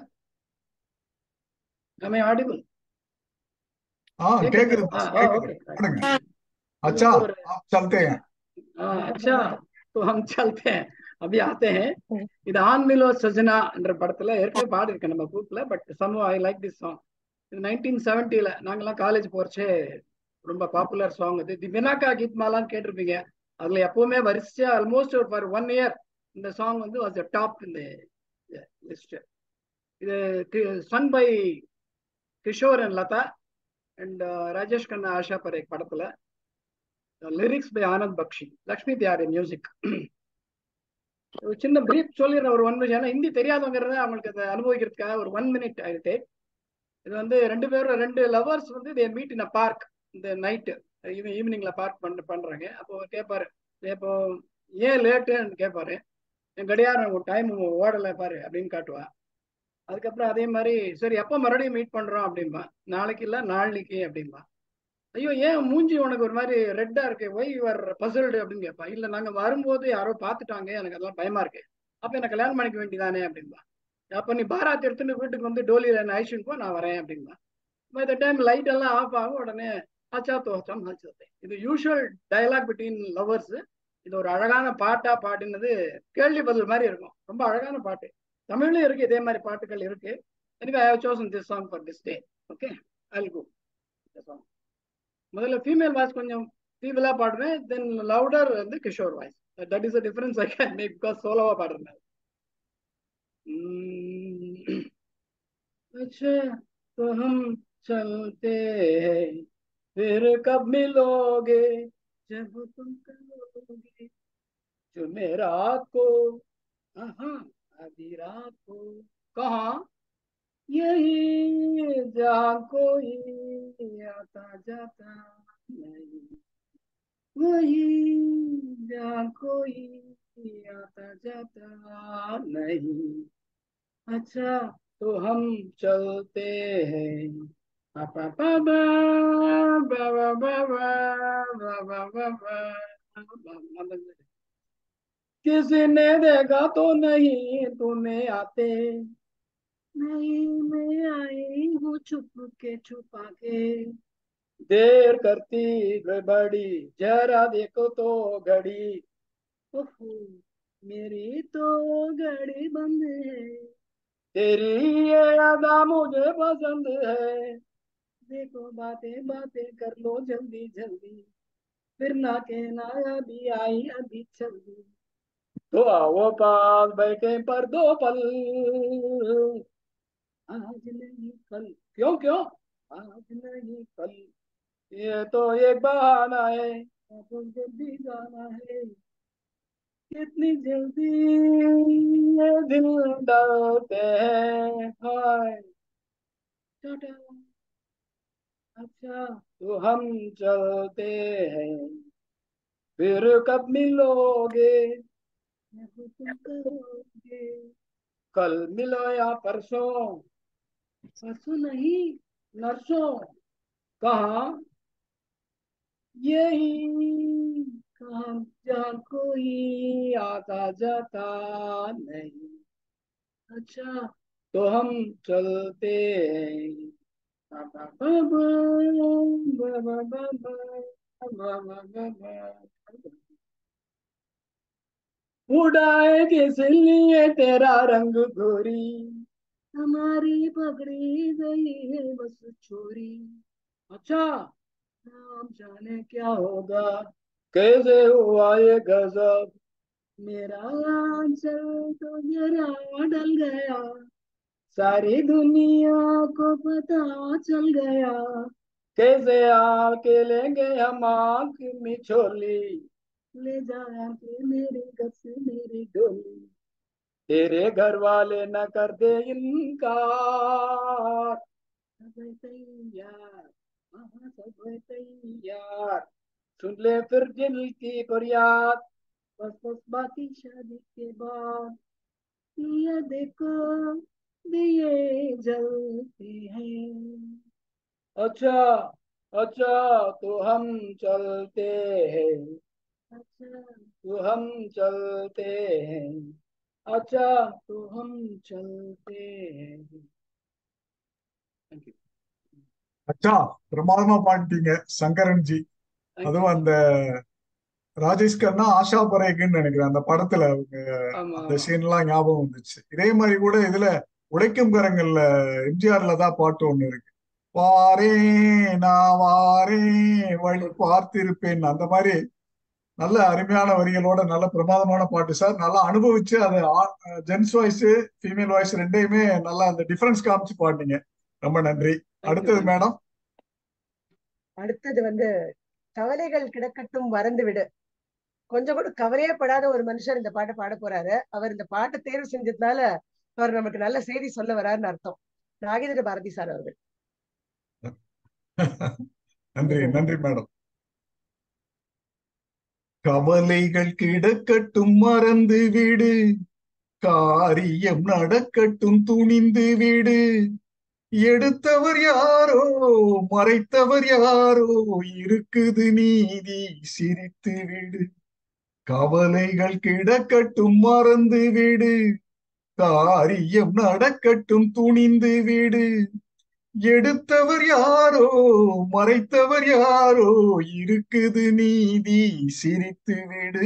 am I audible हाँ கேக்குது கேக்குது हाँ हाँ கேக்குது ओके பாடுங்க अच्छा ஒரு आप चलते हैं हाँ अच्छा तो हम चलते हैं अभी आते हैं இது ஆண்மிலோ சஜனா என்ற படத்துல ஏற்கனவே பாடி இருக்கேன் நம்ம குரூப்ல but some I like this song இது நைன்டீன் செவன்ட்டில நாங்கெல்லாம் காலேஜ் போறச்சே ரொம்ப பாப்புலர் சாங் இது தி வினாக்கா கீத் மாலான்னு கேட்டிருப்பீங்க அதுல எப்பவுமே வரிசையா ஆல்மோஸ்ட் ஒரு ஃபார் ஒன் இயர் இந்த சாங் வந்து வாஸ் டாப் இந்த லிஸ்ட் இது sung by Kishore and Lata and Rajesh Khanna Asha Parekh படத்துல லிரிக்ஸ் பை ஆனந்த் பக்ஷி லக்ஷ்மி தியாரி மியூசிக் ஒரு சின்ன பிரீஃப் சொல்லிடுறேன் ஒரு ஒன் மினிட் ஏன்னா ஹிந்தி தெரியாதவங்கிறத அவங்களுக்கு அதை அனுபவிக்கிறதுக்காக ஒரு ஒன் மினிட் ஐ டேக் இது வந்து ரெண்டு பேரும் ரெண்டு லவர்ஸ் வந்து they meet in a park இந்த நைட்டு ஈவினிங்ல பார்க் பண்ண பண்றாங்க அப்போ கேட்பாரு இப்போ ஏன் லேட்டுன்னு கேட்பாரு என் கடியாரம் டைம் ஓடலை பாரு அப்படின்னு காட்டுவா அதுக்கப்புறம் அதே மாதிரி சரி எப்போ மறுபடியும் மீட் பண்றோம் அப்படின்பா நாளைக்கு இல்ல நாளைக்கு அப்படின்பா ஐயோ ஏன் மூஞ்சி உனக்கு ஒரு மாதிரி ரெட்டா இருக்கு ஒய் யுவர் பசல்டு அப்படின்னு கேட்பா இல்ல நாங்க வரும்போது யாரோ பார்த்துட்டாங்க எனக்கு அதெல்லாம் பயமா இருக்கு அப்ப என்ன கல்யாணம் பண்ணிக்க வேண்டியதானே அப்படின்பா அப்ப நீ பாராத் எடுத்துட்டு வீட்டுக்கு வந்து டோலியில என்ன அழிச்சுன்னு போ நான் வரேன் அப்படின்பா இந்த டைம் லைட் எல்லாம் ஆஃப் ஆகும் உடனே ஆச்சா தோச்சம் ஆச்சத்தை இது யூஷுவல் டயலாக் பிட்வீன் லவர்ஸ் இது ஒரு அழகான பாட்டா பாடினது கேள்வி பதில் மாதிரி இருக்கும் ரொம்ப அழகான பாட்டு தமிழ்லயும் இருக்கு இதே மாதிரி பாட்டுகள் இருக்கு Anyway, I have chosen this song for this day. Okay, I'll go. The song. முதல்ல ஃபீமேல் வாய்ஸ் கொஞ்சம் ஃபீமேலா பாடுவேன் தென் லவுடர் வந்து Kishore voice that is a difference I can make because சோலோவா பாடுறேன் Hmm. अच्छा तो हम चलते हैं फिर कब मिलोगे जब तुम करोगे जो मैं रात को हाँ आधी रात को कहा यही जहाँ कोई आता जाता नहीं वही जहाँ कोई आता जाता नहीं अच्छा तो हम चलते हैं पा पा पा बा बा बा बा बा बा बा बा किसी ने देखा तो नहीं तुम्हें आते नहीं मैं आई हूँ छुप के छुपा के देर करती ग- बड़ी जरा देखो तो घड़ी ओहो मेरी तो घड़ी बंद है तेरी ये अदा मुझे पसंद है देखो बातें बातें कर लो जल्दी जल्दी फिर ना कहना अभी आई अभी चल दी तो आओ पास बैठे पर दो पल आज नहीं कल क्यों क्यों आज नहीं कल ये तो एक बहाना है अब जल्दी जाना है कितनी जल्दी ये दिल डरते हैं हाय टाटा अच्छा तो हम चलते हैं फिर कब मिलोगे जब तुम करोगे कल मिलो या परसों परसों नहीं नरसों कहा यही कहा जहाँ कोई आता जाता नहीं अच्छा तो हम चलते हैं बा बा बा बा बा बा बा बा बा बा बा। उड़ाए किस लिए तेरा रंग गोरी हमारी पकड़ी गई है बस छोरी अच्छा नाम जाने क्या होगा कैसे हुआ ये गजब मेरा आंचल तो जरा डल गया सारी दुनिया को पता चल गया कैसे आके लेंगे हम आंख में छोली ले जाके मेरे घर से मेरी डोली तेरे घर वाले न कर दे इनकार सब है तैयार हाँ सब है तैयार सुन ले फिर दिल की फरियाद बस बस बाकी शादी के बाद ये देखो दिए जलते हैं अच्छा अच्छा तो हम चलते हैं अच्छा तो हम चलते हैं अच्छा तो हम चलते हैं Thank you. அச்சா பிரமாதமா பாடிட்டீங்க சங்கரன் ஜி அதுவும் அந்த ராஜேஷ் கண்ணா ஆஷா பரேக்குன்னு நினைக்கிறேன் அந்த படத்துல அவங்க ஆமா அந்த ஆமா சீன் எல்லாம் ஞாபகம் வந்துச்சு இதே மாதிரி கூட இதுல உழைக்கும் கரங்கள்ல எம்ஜிஆர்ல தான் பாட்டு ஒண்ணு இருக்கு வாரே நான் வாரே வழி பார்த்திருப்பேன் அந்த மாதிரி நல்ல அருமையான வரிகளோட நல்ல பிரமாதமான பாட்டு சார் நல்லா அனுபவிச்சு அது ஜென்ஸ் வாய்ஸ் ஃபீமேல் வாய்ஸ் ரெண்டையுமே நல்லா அந்த டிஃபரன்ஸ் காமிச்சு பாட்டீங்க ரொம்ப நன்றி தேங்க்யூ அடுத்தது தேங்க்யூ மேடம் அடுத்தது வந்து கவலைகள் கிடக்கட்டும் மறந்து விடு கொஞ்சம் கூட கவலையே படாத ஒரு மனுஷர் இந்த பாட்டை பாட போறாரு அவர் இந்த பாட்டை தேர்வு செஞ்சதுனால அவர் நமக்கு நல்ல செய்தி சொல்ல வராருன்னு அர்த்தம் நாகேந்திர பாரதி சார் அவர்கள் நன்றி நன்றி மேடம் கவலைகள் கிடக்கட்டும் மறந்து விடு காரியம் நடக்கட்டும் துணிந்து விடு எடுத்தவர் யாரோ மறைத்தவர் யாரோ இருக்குது நீதி சிரித்து விடு கவலைகள் கிடக்கட்டும் மறந்து விடு காரியம் நடக்கட்டும் துணிந்து விடு எடுத்தவர் யாரோ மறைத்தவர் யாரோ இருக்குது நீதி சிரித்து விடு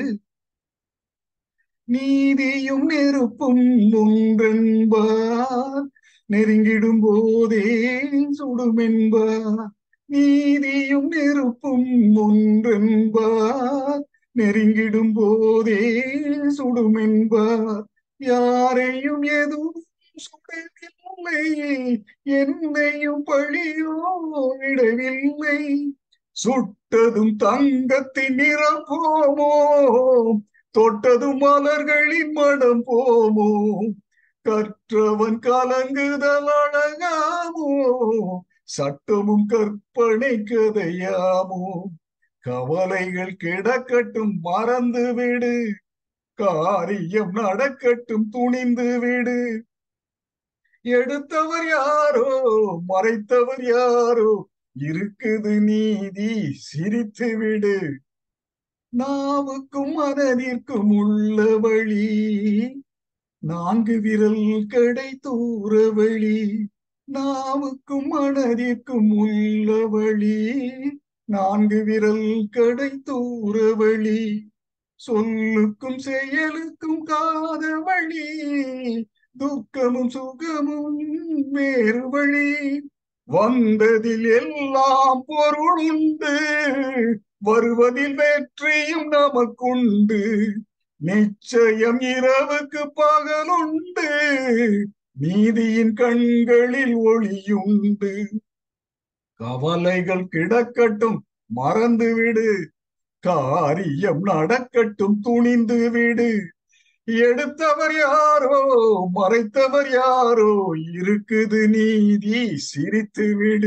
நீதியும் நெருப்பும் ஒன்றென்பார் நெருங்கிடும் போதே சுடுமென்பார் நீதியும் நெருப்பும் ஒன்றென்பார் நெருங்கிடும் போதே சுடுமென்பார் யாரையும் எதுவும் சுடவில்லை என்னையும் பழியோ விடவில்லை சுட்டதும் தங்கத்தின் நிறம் போமோ தொட்டதும் மலர்களின் மனம் போமோ கற்றவன் கலங்குதல் அழகாமோ சட்டமும் கற்பனை கதையாமோ கவலைகள் கிடக்கட்டும் மறந்து விடு காரியம் நடக்கட்டும் துணிந்து விடு எடுத்தவர் யாரோ மறைத்தவர் யாரோ இருக்குது நீதி சிரித்து விடு நாவுக்கும் மனதிற்கும் உள்ள வழி நான்கு விரல் கடை தூர வழி நாவுக்கும் மனதிற்கும் உள்ள வழி நான்கு விரல் கடை தூர வழி சொல்லுக்கும் செயலுக்கும் காத வழி துக்கமும் சுகமும் வேறு வழி வந்ததில் எல்லாம் பொருள் உண்டு வருவதில் வெற்றியும் நமக்குண்டு நிச்சயம் இரவுக்கு பகலுண்டு நீதியின் கண்களில் ஒளியுண்டு கவலைகள் கிடக்கட்டும் மறந்து விடு காரியம் நடக்கட்டும் துணிந்து விடு எடுத்தவர் யாரோ மறைத்தவர் யாரோ இருக்குது நீதி சிரித்து விடு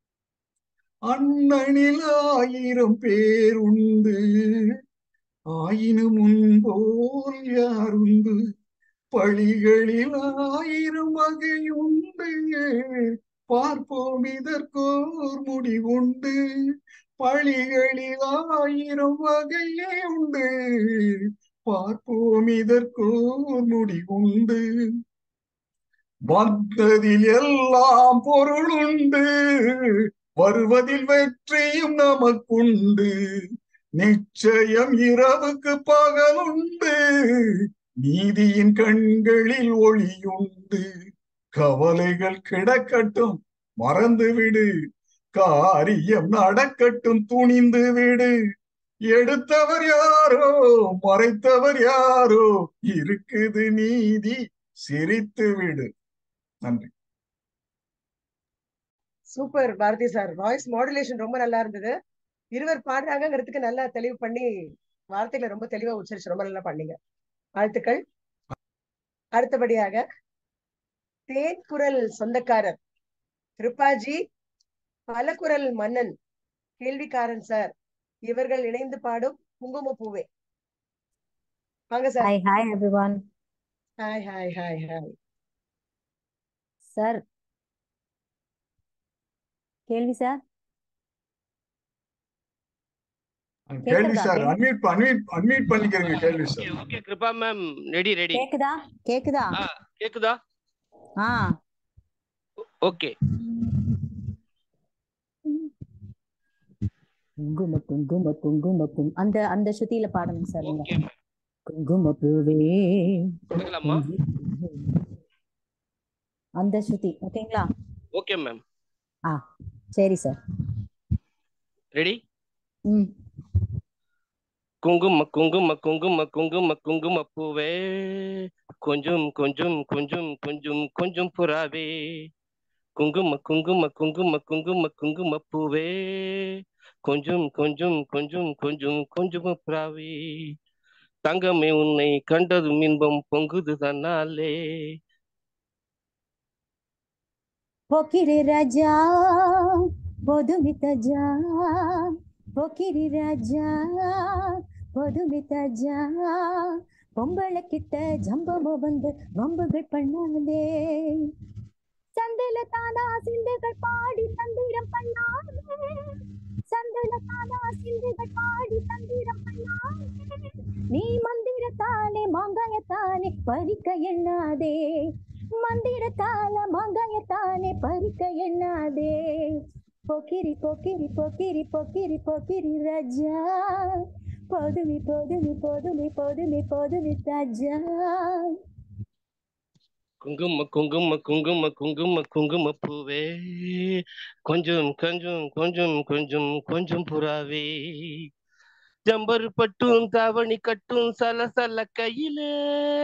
அண்ணனில் ஆயிரம் பேர் உண்டு ஆயினும் முன்போல் யாருண்டு பழிகளில் ஆயிரம் வகை உண்டு பார்ப்போம் இதற்கோர் முடிவுண்டு பழிகளில் ஆயிரம் வகையே உண்டு பார்ப்போம் இதற்கோர் முடிவுண்டு வந்ததில் எல்லாம் பொருள் உண்டு வருவதில் வெற்றியும் நமக்குண்டு நிச்சயம் இரவுக்கு பகலுண்டு நீதியின் கண்களில் ஒளியுண்டு கவலைகள் கிடக்கட்டும் மறந்து விடு காரியம் நடக்கட்டும் துணிந்து விடு எடுத்தவர் யாரோ மறைத்தவர் யாரோ இருக்குது நீதி சிரித்து விடு நன்றி super Bharathi sir voice modulation ரொம்ப நல்லா இருந்தது இருவர் பாடுறாங்கிறதுக்கு நல்லா தெளிவு பண்ணி வார்த்தைகளை ரொம்ப தெளிவா உச்சரிச்சு ரொம்ப நல்லா பண்ணீங்க வாழ்த்துக்கள் அடுத்தபடியாக தேன் குரல் சொந்தக்காரர் கிருப்பாஜி பலகுரல் மன்னன் கேள்விக்காரன் சார் இவர்கள் இணைந்து பாடும் குங்கும பூவே வாங்க sir Hi, hi everyone. Hi hi hi hi sir கேள்வி சார் கேள்வி கேக்குதா சார் கேள்வி அன்மியூட் அன்மியூட் அன்மியூட் பண்ணிக்கிறேங்க கேள்வி sir okay Kripa ma'am ready ready கேக்குதா கேக்குதா ஆ கேக்குதா ஆ ஓகே குங்கும குங்கும குங்கும கும் அந்த அந்த ஸ்ருதியில பாடணும் சார் நீங்க ஓகே மேம் குங்கும பூவே கொடுக்கலாமா அந்த ஸ்ருதி ஓகேங்களா ஓகே மேம் ஆ சரி சார் ரெடி ம் குங்கும குங்கும குங்கும குங்கும குங்கும பூவே கொஞ்சம் கொஞ்சம் கொஞ்சம் கொஞ்சம் கொஞ்சம் புறாவே குங்கும குங்கும குங்கும குங்கும குங்கும பூவே கொஞ்சம் கொஞ்சம் கொஞ்சம் கொஞ்சம் கொஞ்சம் புறாவே தங்கமே உன்னை கண்டதும் இன்பம் பொங்குது தன்னாலே போக்கிரி ராஜா பொதுமித ஜா போக்கிரி ராஜா பொதுமித ஜா பொம்பளை கிட்ட ஜம்பமோ வந்து வம்புகள் பண்ணாதே சந்தில தானா சிந்துகள் பாடி தந்திரம் பண்ணாதே சந்தில தானா சிந்துகள் பாடி தந்திரம் பண்ணாதே நீ மந்திரத்தாலே மாங்காயத்தானே பறிக்க எண்ணாதே மந்திரத்தால மாங்காயத்தானே பறிக்க எண்ணாதே பொக்கிரி பொக்கிரி பொக்கிரி பொக்கிரி பொக்கிரி ராஜா போதுமி போதுமி போதுமி போதுமி போதுமி ராஜா குங்கும குங்கும குங்கும குங்கும குங்கும பூவே கொஞ்சம் கொஞ்சம் கொஞ்சம் கொஞ்சம் கொஞ்சம் புறாவே ஜம்பர் பட்டும் தாவணி கட்டும் சலசல கையிலே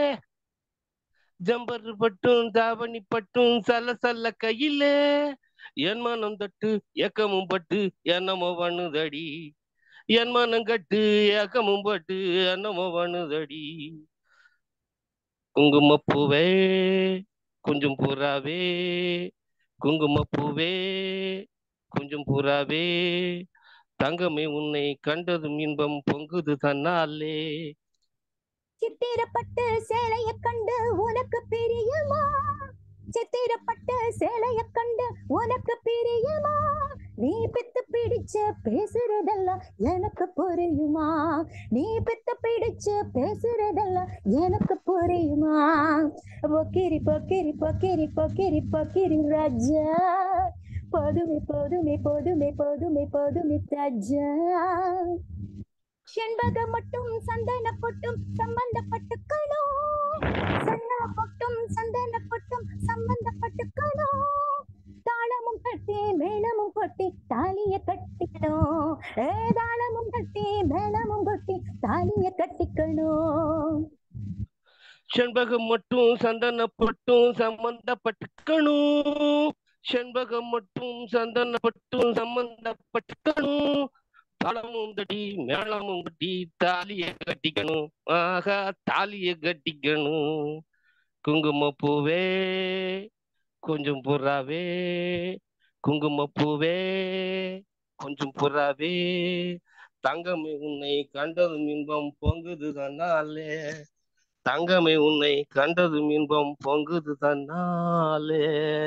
ஜம்பர் பட்டும் தாவணி பட்டும் சலசல கையிலே என் மனம் தட்டு ஏக்கமும் பட்டு என்னமோ வண்ணுதடி என் மனம் கட்டு ஏக்கமும் பட்டு என்னமோ வண்ணுதடி குங்குமப்பூவே கொஞ்சம் புறாவே குங்குமப்பூவே கொஞ்சம் புறாவே தங்கமே உன்னை கண்டதும் இன்பம் பொங்குது தன்னாலே சித்திரப்பட்டு சேலைய கண்டு உனக்கு பிரியுமா சித்திரப்பட்டு சேலைய கண்டு உனக்கு பிரியுமா நீ பித்து பிடிச்ச பேசுறதெல்லாம் எனக்கு புரியுமா நீ பித்து பிடிச்ச பேசுறதெல்லாம் எனக்கு புரியுமா பொக்கிரி பொக்கிரி பொக்கிரி பொக்கிரி பொக்கிரி ராஜா போதுமே போதுமே போதுமே போதுமே போதுமே ராஜா செண்பகம் மட்டும் சந்தன பொட்டும் சம்பந்தப்பட்டுக்கணும் சந்தன பொட்டும் சந்தன பொட்டும் சம்பந்தப்பட்டுக்கணும் தாளமும் கட்டி மேளமும் கொட்டி தாலிய கட்டிக்கணும் ஏ தாளமும் கட்டி மேளமும் கொட்டி தாலிய கட்டிக்கணும் செண்பகம் மட்டும் சந்தன பட்டும் சம்பந்தப்பட்டுக்கணும் செண்பகம் மட்டும் சந்தன பட்டும் சம்பந்தப்பட்டுக்கணும் தாளமும் தட்டி மேளமும் கட்டி தாலிய கட்டிக்கணும் ஆகா தாலிய கட்டிக்கணும் குங்கும பூவே கொஞ்சம் புறாவே குங்கும பூவே கொஞ்சம் புறாவே தங்கமே உன்னை கண்டதும் இன்பம் பொங்குது தன்னாலே தங்கமே உன்னை கண்டதும் இன்பம் பொங்குது தன்னாலே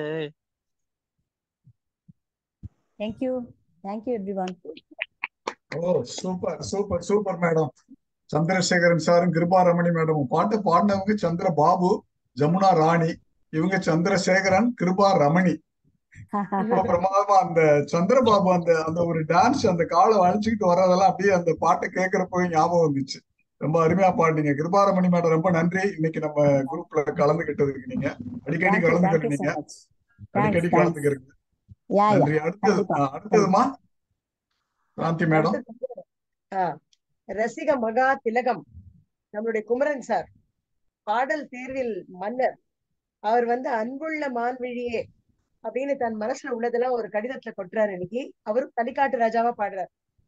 thank you thank you everyone oh super super super madam Chandrasekaran சாரும் கிருபா ரமணி மேடமும் பாட்டு பாடினவங்க சந்திர பாபு ஜமுனா ராணி இவங்க சந்திரசேகரன் கிருபா ரமணி இவ்வளவு பிரமாதமா அந்த சந்திரபாபு அந்த அந்த ஒரு டான்ஸ் அந்த காலை அழிச்சுக்கிட்டு வர்றதெல்லாம் அப்படியே அந்த பாட்டை கேட்கிறப்போ ஞாபகம் வந்துச்சு ரொம்ப அருமையா பாடுனீங்க கிருபாரமணி மேடம் ரொம்ப நன்றி இன்னைக்கு நம்ம குரூப்ல கலந்துகிட்டதுக்கு நீங்க அடிக்கடி தேங்க்யூ தேங்க்யூ கலந்துக்கிறீங்க ஸோ மச் அடிக்கடி தேங்க்ஸ் தேங்க்ஸ் கலந்துக்கிறீங்க யா யா நன்றி அடுத்தது கண்டிப்பா ஆ, அடுத்ததுமா சாந்தி மேடம் அடுத்தது ஆ, ரசிக மகா திலகம் நம்மளுடைய குமரன் சார் பாடல் தேர்வில் மன்னர் அவர் வந்து அன்புள்ள மான்விழியே அப்படின்னு தன் மனசுல உள்ளதெல்லாம் ஒரு கடிதத்துல கொட்டுறாரு இன்னைக்கு அவரும் தனிக்காட்டு ராஜாவா பாடுறாரு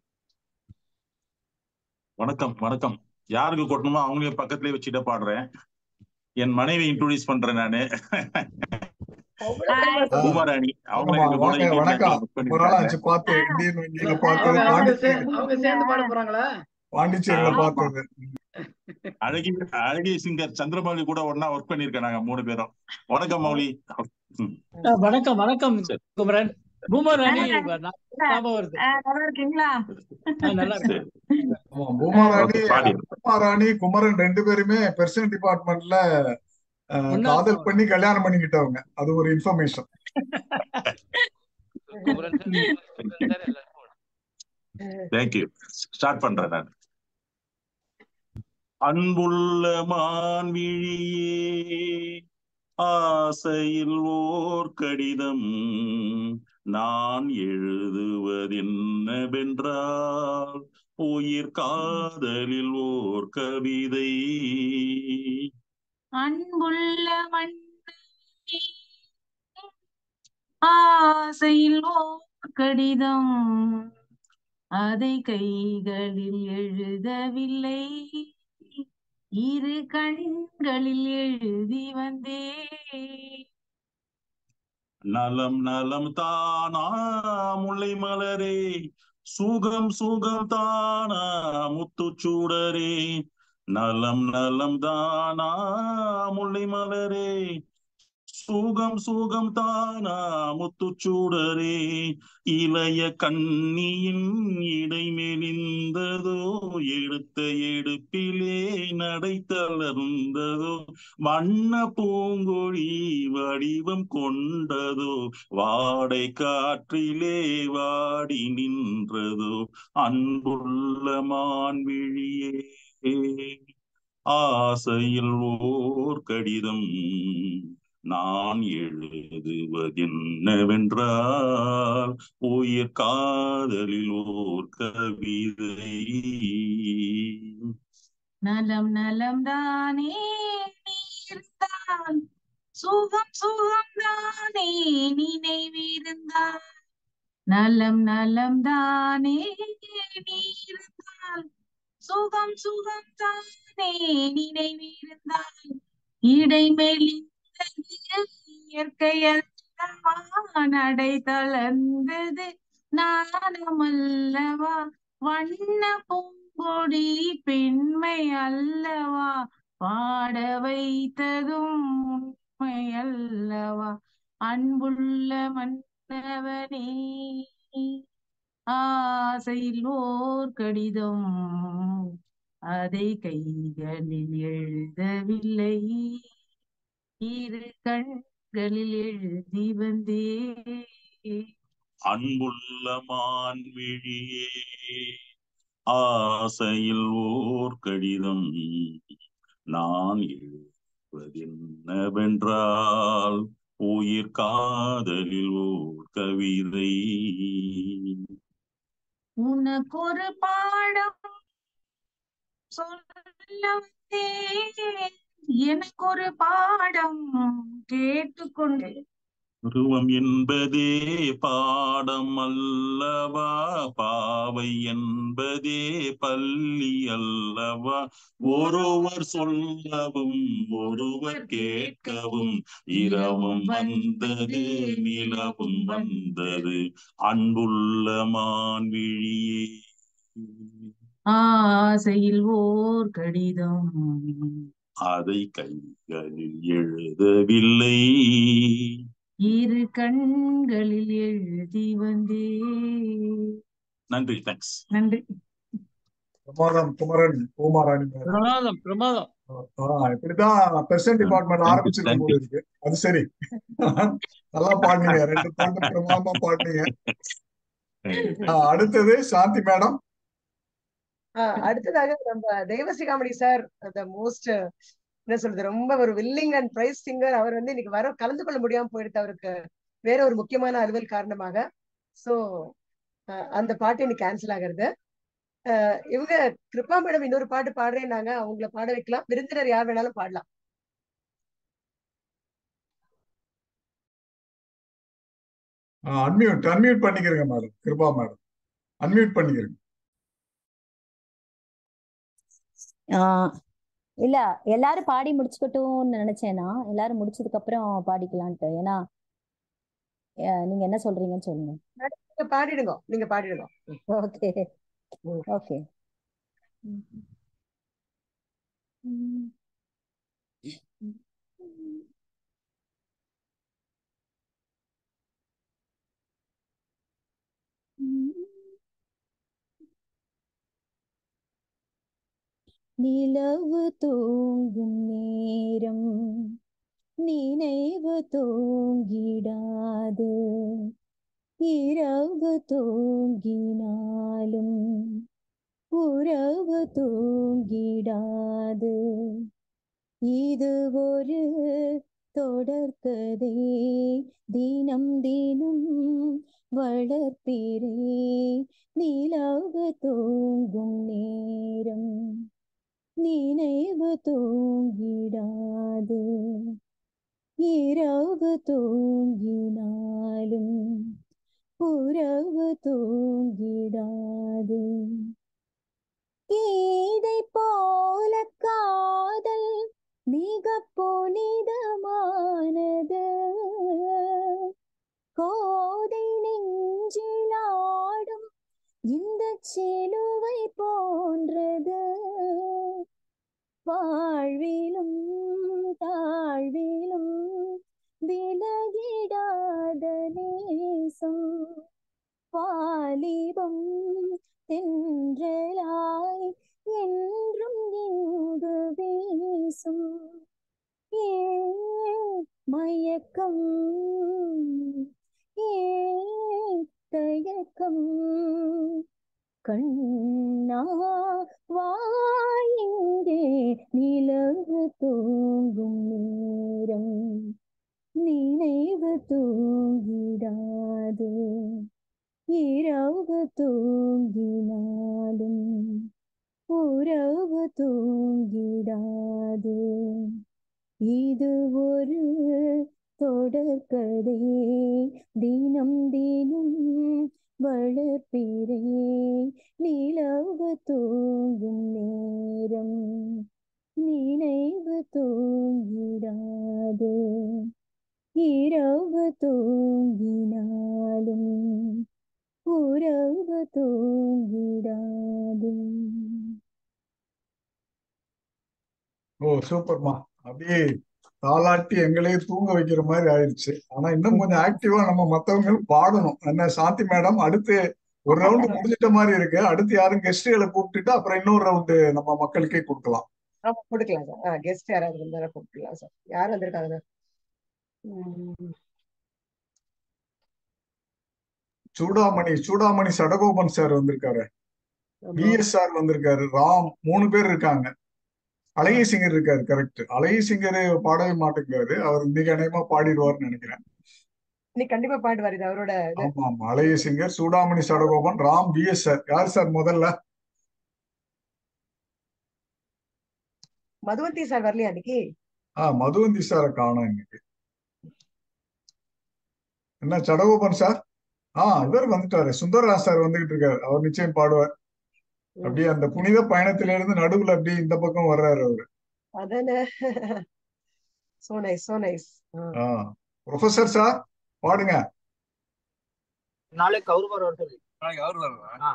வணக்கம் வணக்கம் யாருக்கு கொட்டணுமோ அவங்களே பக்கத்துலயே வச்சுட்டு பாடுறேன் என் மனைவி இன்ட்ரோடியூஸ் பண்றேன் நானு பூமாராணி அவங்கள ஆமா எங்க கூட வாங்க இந்தியன் வணக்கம் பேங்க்ல ரொம்ப நாள் ஆச்சு பார்த்து இந்தியன் வங்கியில பார்த்தது அவங்க அவங்க சே பாண்டிச்சேரி அவங்க சேர்ந்து பாட போறாங்களா பாண்டிச்சேரியில ஆமா பார்த்தது அழகி அழகிய சிங்கர் சந்திரமௌலி கூட ஒன்னா ஒர்க் பண்ணிருக்கேன் நாங்க மூணு பேரும் வணக்கம் மௌலி ம், ஆ, வணக்கம் வணக்கம் சரி குமரன் பூமராணி நான் ஞாபகம் வருது நல்லா இருக்கீங்களா ஆ, நல்லா சரி இருக்கு ஆமா பூமாராணி ஓகே பாடி பூமாராணி குமரன் ரெண்டு பேருமே பெர்சனல் டிபார்ட்மெண்ட்ல ஒன்னா காதல் இருந்தவங்க பண்ணி கல்யாணம் பண்ணிக்கிட்டவங்க அது ஒரு information Kumaran sir Kumaran sir எல்லாருக்கும் தேங்க்யூ ஸ்டார்ட் பண்றேன் நான் அன்புள்ள மான்விழியே ஆசையில் ஓர் கடிதம் நான் எழுதுவதென்னவென்றால் உயிர் காதலில் ஓர் கவிதை அன்புள்ள மண்ணே ஆசையில் ஓர் கடிதம் அதை கைகளில் எழுதவில்லை இரு கண்களில் எழுதி வந்தே நலம் நலம் தானா முல்லை மலரே சுகம் சுகம் தானா முத்துச்சூடரே நலம் நலம் தானா முல்லை மலரே சுகம் சுகம் தானா முத்துச்சூடரே இளைய கண்ணியின் இடை மெலிந்ததோ எடுத்த எடுப்பிலே நடை தளர்ந்ததோ வண்ண பூங்கொழி வடிவம் கொண்டதோ வாடை காற்றிலே வாடி நின்றதோ அன்புள்ள மான்விழியே ஆசையில் ஓர் கடிதம் நான் எழுதுவதென்னவென்றால் உயிர் காதலில் ஓர் கவிதை நலம் நலம் தானே நீ இருந்தால் சுகம் சுகம் தானே நினைவிருந்தால் நலம் நலம் தானே நீ இருந்தால் சுகம் சுகம் தானே நினைவிருந்தால் இடைமெலிந்தது இயற்கையல்லவா நடை தளர்ந்தது நாணமல்லவா வண்ண பூங்கொடி பெண்மை அல்லவா பாட வைத்ததும் உண்மை அல்லவா அன்புள்ள மன்னவனே ஆசையில் ஓர் கடிதம் அதை கைகளில் எழுதவில்லை இரு கண்களில் எழுதி வந்தே அன்புள்ள மான்விழியே ஆசையில் ஓர் கடிதம் நான் எழுதுவதென்னவென்றால் உயிர் காதலில் ஓர் கவிதை உனக்கு ஒரு பாடம் சொல்ல வந்தேன் எனக்கு ஒரு பாடம் கேட்டுக்கொண்டு உருவம் என்பதே பாடம் அல்லவா பாவை என்பதே பள்ளி அல்லவா ஒருவர் சொல்லவும் ஒருவர் கேட்கவும் இரவும் வந்தது நிலவும் வந்தது அன்புள்ள மான்விழியே ஆசையில் ஓர் கடிதம் அதை கைகளில் எழுதவில்லை இரு கண்களில் எழுதி வந்தே நன்றி தேங்க்ஸ் நன்றி பிரமாதம் குமரன் பூமாராணி மேடம் பிரமாதம் பிரமாதம் ஆ, இப்படிதான் பெர்சன்ட் டிபார்ட்மெண்ட் தேங்க்யூ ஆரம்பிச்சிருக்கும் போல தேங்க்யூ இருக்கு அது சரி நல்லா பாடுனீங்க ரெண்டு பாட்டு பிரமாதமா பாடுனீங்க ஆ, அடுத்தது சாந்தி மேடம் ஆஹ் அடுத்ததாக நம்ம தெய்வசிகாமணி சார் த மோஸ்ட் என்ன சொல்றது ரொம்ப ஒரு வில்லிங் அண்ட் பிரைஸ் சிங்கர் அவர் வந்து இன்னைக்கு வர கலந்து கொள்ள முடியாம போயிடுது அவருக்கு வேற ஒரு முக்கியமான அலுவல் காரணமாக சோ அந்த பாட்டு இன்னைக்கு கேன்சல் ஆகிறது அஹ் இவங்க கிருபா மேடம் இன்னொரு பாட்டு பாடுறேன்னாங்க அவங்கள பாட வைக்கலாம் விருந்தினர் யார் வேணாலும் பாடலாம் அன்மியூட் அன்மியூட் பண்ணிக்கிறங்க மேடம் கிருபா மேடம் அன்மியூட் பண்ணிக்கிறங்க ஆஹ் இல்ல எல்லாரும் பாடி முடிச்சுக்கட்டும்னு நினைச்சேனா எல்லாரும் முடிச்சதுக்கு அப்புறம் பாடிக்கலான்ட்டு ஏன்னா அஹ் நீங்க என்ன சொல்றீங்கன்னு சொல்லுங்க மேடம் நீங்க பாடிடுங்க நீங்க பாடிடுங்க ஓகே ஓகே நிலவு தூங்கும் நேரம் நினைவு தூங்கிடாது இரவு தூங்கினாலும் உறவு தூங்கிடாது இது ஒரு தொடர்கதை தினம் தினம் வளர்ப்பிரே நிலவு தூங்கும் நேரம் நினைவு தூங்கிடாது இரவு தூங்கினாலும் உறவு தூங்கிடாது கீதை போல காதல் மிக புனிதமானது கோதை நெஞ்சிலாடும் இந்த சிலுவை போன்றது வாழ்விலும் தாழ்விலும் விலகிடாத நேசம் வாலிபம் தென்றலாய் என்றும் இங்கு வீசும் ஏன் மயக்கம் ஏன் தயக்கம் கண்ணா வாயிங்கே நிலவு தூங்கும் நேரம் நினைவு தூங்கிடாது இரவு தூங்கினாலும் உறவு தூங்கிடாது இது ஒரு தொடர்கதை தினம் தினம் வளர்ப்பிறை நிலவு தூங்கும் நேரம் நினைவு தூங்கிடாது இரவு தூங்கினாலும் உறவு தூங்கிடாது ஓ சூப்பர்மா அப்படியே தாலாட்டி எங்களையே தூங்க வைக்கிற மாதிரி ஆயிடுச்சு ஆனா இன்னும் கொஞ்சம் ஆக்டிவா நம்ம மத்தவங்களும் பாடணும் என்ன சாந்தி மேடம் அடுத்து ஒரு ரவுண்டு முடிஞ்சிட்ட மாதிரி இருக்கு அடுத்து யாரும் கெஸ்ட்களை கூப்பிட்டுட்டு அப்புறம் இன்னொரு ரவுண்டு நம்ம மக்களுக்கே கொடுக்கலாம் ஆமா கொடுக்கலாம் சார் ஆ கெஸ்ட் யாராவது இருந்தாலும் கூப்பிடலாம் சார் யார் வந்திருக்காங்க உம், சூடாமணி சூடாமணி சடகோபன் சார் வந்திருக்காரு ஆமா பிஎஸ்ஆர் வந்திருக்காரு ராம் மூணு பேர் இருக்காங்க அழகிய சிங்கர் இருக்காரு கரெக்ட் அழகிய சிங்கர் பாடவே மாட்டேங்கிறாரு அவர் இன்னைக்கு அநேகமா பாடிடுவார்னு நினைக்கிறேன் இன்னைக்கு கண்டிப்பா பாடுவார் இது அவரோட இது ஆமா ஆமா அழகிய சிங்கர் சூடாமணி சடகோபன் ராம் பிஎஸ்ஆர் யார் சார் முதல்ல மதுவந்தி சார் வரலையா அன்னைக்கு ஆ மதுவந்தி சாரை காணோம் இன்னைக்கு என்ன சடகோபன் சார் ஆ இவர் வந்துட்டாரு சுந்தரராஜ் சார் வந்துகிட்டு இருக்காரு அவர் நிச்சயம் பாடுவார் ம். அப்படியே அந்த புனித பயணத்தில இருந்து நடுவுல அப்படியே இந்த பக்கம் வர்றாரு அவரு அதானே சோ நைஸ் சோ நைஸ் ஆ ப்ரொஃபசர் சார் பாடுங்க நாளைக்கு அவர் வர சொல்லி நாளைக்கு அவர் வருவா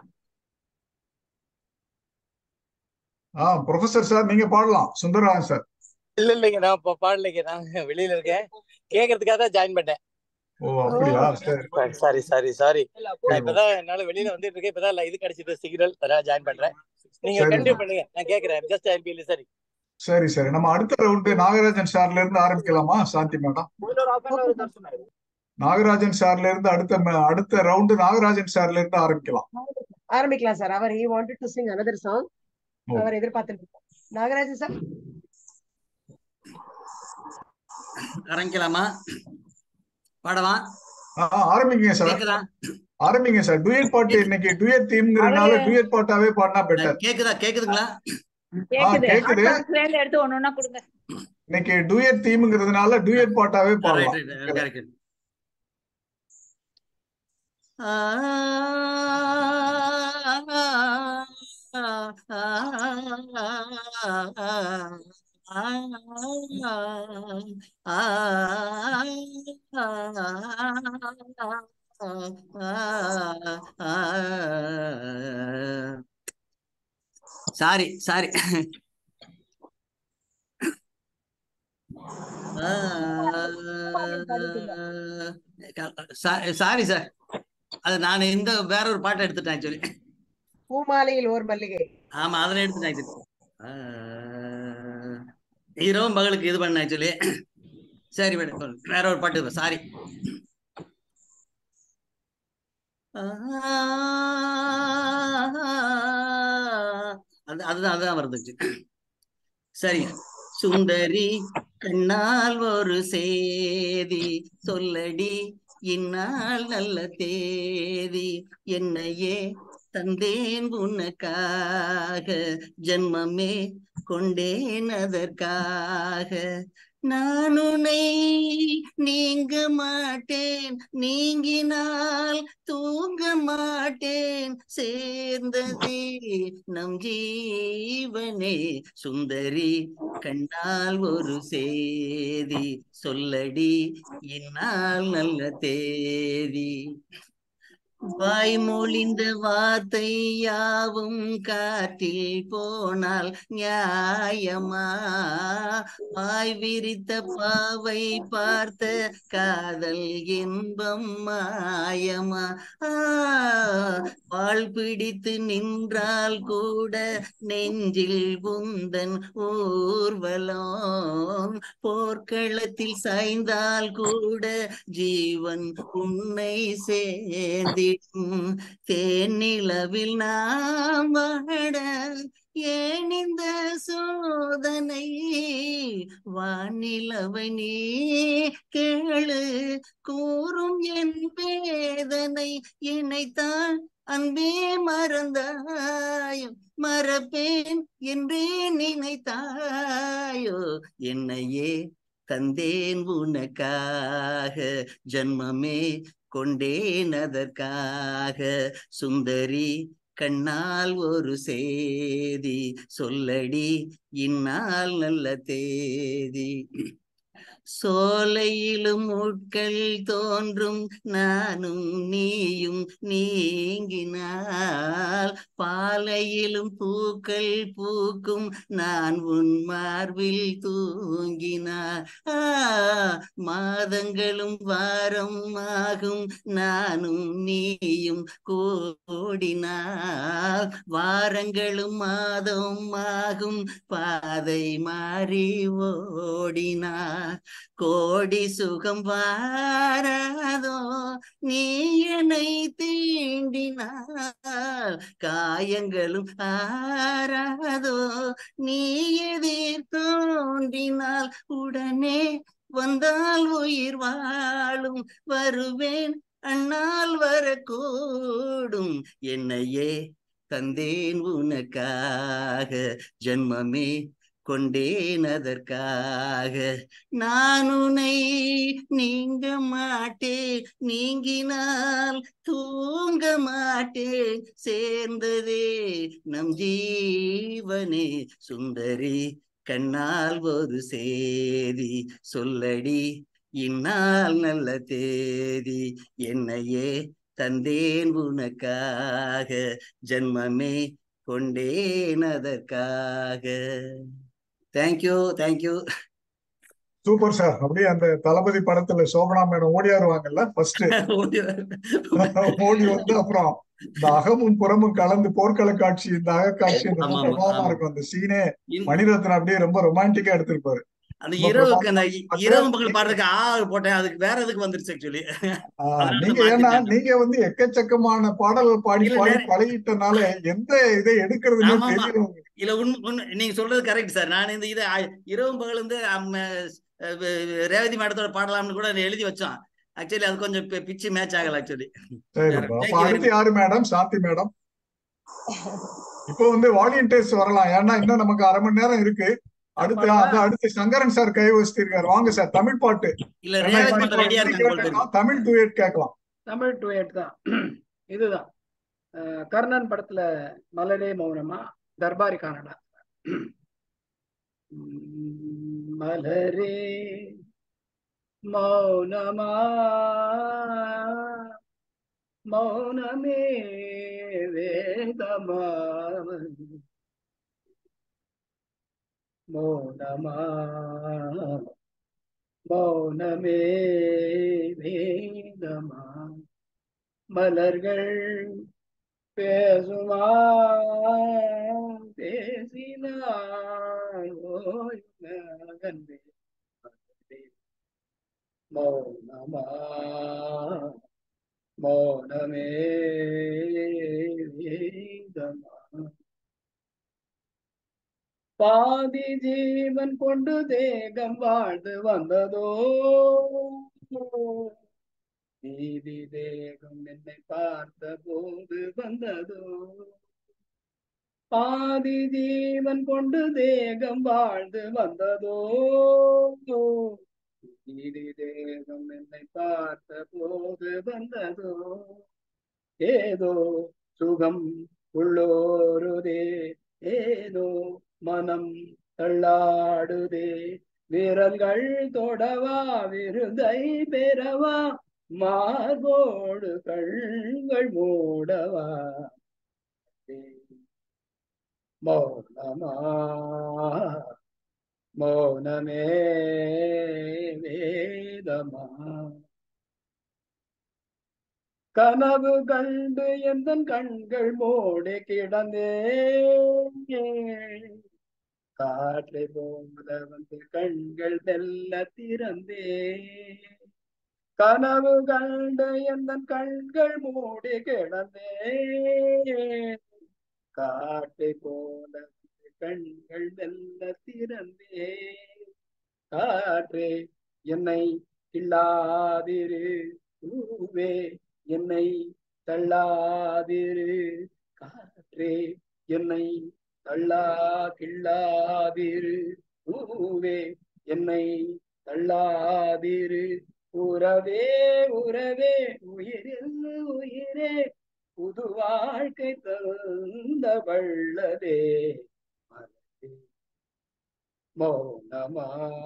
ஆ ப்ரொஃபசர் சார் நீங்க பாடலாம் சுந்தரராஜன் சார் இல்ல இல்லைங்க நான் இப்ப பாடலைங்க நான் வெளியில இருக்கேன் கேக்குறதுக்காக தான் ஜாயின் பண்ணேன் ஓ அப்படியா சரி சாரி சாரி சாரி நான் சரி இப்பதான் என்னால வெளியில வந்துட்டு இருக்கேன் இப்பதான் இது கிடைச்சிட்டு சிக்னல் அதான் ஜாயின் பண்றேன் நீங்க சரி கண்டினியூ பண்ணுங்க நான் கேக்குறேன் ஜஸ்ட் ஐ பி சரி சரி சரி நம்ம அடுத்த ரவுண்டு நாகராஜன் சார்ல இருந்து ஆரம்பிக்கலாமா சாந்தி மேடம் இன்னொரு half an hour Darshan Nagarajan சார்ல இருந்து அடுத்த ம- அடுத்த ரவுண்டு நாகராஜன் சார்ல இருந்து ஆரம்பிக்கலாம் ஆரம்பிக்கலாம் சார் அவர் he wanted to sing another song oh அவர் எதிர்பார்த்துட்டு இருக்கார். நாகராஜன் சார் ஆரம்பிக்கலாமா பாடவா ஆ, ஆரம்பிங்க சார் கேக்குதா ஆரம்பிங்க சார் டூயட் பாட்டு இன்னைக்கு டூயட் தீம்ங்கிறதுனால அவரு டூயட் பாட்டாவே பாடினா பெட்டர் கேக்குதா கேக்குதுங்களா ஆ கேக்குது கேக்குது ஆட்டோஸ்ல இருந்து எடுத்து ஒண்ணு ஒண்ணா கொடுங்க இன்னைக்கு டூயட் தீம்ங்கிறதுனால டூயட் பாட்டாவே ரைட் பாடலாம் right correct sorry sorry sorry sir அது நான் இந்த வேற ஒரு பாட்டை எடுத்துட்டேன் ஆக்சுவலி பூமாலையில் ஓர் மல்லிகை ஆமா அதனை எடுத்துட்டேன் ஆக்சுவலி ஹீரோவும் மகளுக்கு இது பண்ண ஆக்சுவலி சரி மேடம் வேற ஒரு பாட்டு சாரி அது அதுதான் அதுதான் வருதுச்சு சரிங்க சுந்தரி கண்ணால் ஒரு சேதி சொல்லடி இந்நாள் நல்ல தேதி என்னையே தந்தேன் உனக்காக ஜென்மமே கொண்டேன் அதற்காக நான் உன்னை நீங்க மாட்டேன் நீங்கினால் தூங்க மாட்டேன் சேர்ந்ததே நம் ஜீவனே சுந்தரி கண்ணால் ஒரு சேதி சொல்லடி இந்நாள் நல்ல தேதி வாய் மொழிந்த வார்த்தை யாவும் காற்றில் போனால் நியாயமா வாய் விரித்த பாவை பார்த்த காதல் இன்பம் மாயமா ஆ, வாள் பிடித்து நின்றால் கூட நெஞ்சில் உந்தன் ஊர்வலம் போர்க்களத்தில் சாய்ந்தால் கூட ஜீவன் உன்னை சேர்ந்திடும் தேனிலவில் நாம் வாட ஏன் இந்த சோதனை வானிலவை நீ கேளு கூறும் என் வேதனை என்னைத்தான் அன்பே மறந்தாயோ மறப்பேன் என்றே நினைத்தாயோ என்னையே தந்தேன் உனக்காக ஜன்மமே கொண்டேன் அதற்காக சுந்தரி கண்ணால் ஒரு சேதி சொல்லடி இந்நாள் நல்ல தேதி சோலையிலும் முட்கள் தோன்றும் நானும் நீயும் நீங்கினால் பாலையிலும் பூக்கள் பூக்கும் நான் உன் மார்பில் தூங்கினார் ஆ மாதங்களும் வாரம் ஆகும் நானும் நீயும் கூடினால் வாரங்களும் மாதம் ஆகும் பாதை மாறி ஓடினார் கோடி சுகம் வாராதோ நீ என்னை தீண்டினால் காயங்களும் ஆறாதோ நீ எதிர் தோன்றினால் உடனே வந்தால் உயிர் வாழும் வருவேன் அண்ணால் வரக்கூடும் என்னையே தந்தேன் உனக்காக ஜன்மமே கொண்டேன் அதற்காக நான் உன்னை நீங்க மாட்டேன் நீங்கினால் தூங்க மாட்டேன் சேர்ந்ததே நம் ஜீவனே சுந்தரி கண்ணால் ஒரு சேதி சொல்லடி இந்நாள் நல்ல தேதி என்னையே தந்தேன் உனக்காக ஜன்மமே கொண்டேன் அதற்காக தேங்க்யூ தேங்க்யூ சூப்பர் சார் அப்படியே அந்த தளபதி படத்துல சோபனா மேடம் ஓடியாருவாங்கல்ல ஃபர்ஸ்ட் ஓடி வந்து அப்புறம் இந்த அகமும் புறமும் கலந்து போர்க்கள காட்சி இந்த அக காட்சி ரொம்ப ஆமா, ஆமா, பிரபாவமா ஆமா. இருக்கும் அந்த சீனே இந்த- மணிரத்னம் அப்படியே ரொம்ப ரொமான்டிக்கா எடுத்திருப்பாரு அந்த ரொம்ப இரவுக்கு அந்த பிரபாவமா இ- இரவு பகல் பாடுறதுக்கு ஆ போட்டேன் அதுக்கு வேற எதுக்கு வந்துருச்சு ஆக்சுவலி ஆஹ் நீங்க ஏன்னா நீங்க வந்து எக்கச்சக்கமான பாடல்கள் பாடி இல்ல, பாடி நிறைய- பழகிட்டனால எந்த இதை எடுக்கிறதுனே ஆமா ஆமா தெரியல உங்களுக்கு. இல்ல உண் உண் நீங்க சொல்றது கரெக்ட் சார் நான் இந்த இது ஆ- இரவும் பகல் வந்து அம்ம, அஹ், வே- ரேவதி மேடத்தோட பாடலாம்னு கூட எழுதி வச்சோம் ஆக்சுவலி அது கொஞ்சம் பி- பிச்சு மேட்ச் ஆகல ஆக்சுவலி சரி அப்ப அடுத்து யாரு மேடம் சாந்தி மேடம் இப்போ வந்து வாலியன்டர்ஸ் வரலாம் ஏன்னா இன்னும் நமக்கு அரை மணி நேரம் இருக்கு அடுத்து அந்த அடுத்து சங்கரன் சார் கை வச்சிருக்காரு வாங்க சார் தமிழ் பாட்டு இல்ல ஏன்னா ரேவதி இப்ப மட்டும் ரெடியா ஹிந்தி இருக்காங்க போல கேட்கலாம் தமிழ் டூயட் கேட்கலாம் தமிழ் டுயட் தான் இதுதான் அஹ் கர்ணன் படத்துல மலரே மௌனமா தர்பாரி கானடா உம் மலரே மௌனமா மௌனமே வேதமா மௌனமா மௌனமே வேதமா மலர்கள் பேசுமா பேசினாய் ஓய்வகன்பே மௌனமா மௌனமே வேதமா பாதி ஜீவன் கொண்டு தேகம் வாழ்ந்து வந்ததோ நீதி தேகம் என்னை பார்த்த போது வந்ததோ பாதி ஜீவன் கொண்டு தேகம் வாழ்ந்து வந்ததோ நீதி தேகம் என்னை பார்த்த போது வந்ததோ ஏதோ சுகம் உள்ளோருதே ஏதோ மனம் தள்ளாடுதே விரல்கள் தொடவா விருதை பெறவா மார்போடு கண்கள் மூடவா மௌனமா மௌனமே வேதமா கனவு கண்டு எந்த கண்கள் மூடி கிடந்தே காற்றை போல வந்து கண்கள் வெல்ல திறந்தே கனவு கண்டு எந்த கண்கள் மூடி கிடந்தே காற்றை போல கண்கள் மெல்ல திறந்தே காற்றே என்னை கிள்ளாதிரு பூவே என்னை தள்ளாதிரு காற்றே என்னை தள்ளா கிள்ளாதிரு பூவே என்னை தள்ளாதிரு உறவே உறவே உயிரில் உயிரே புது வாழ்க்கை தந்த வள்ளதே மனதே மௌனமா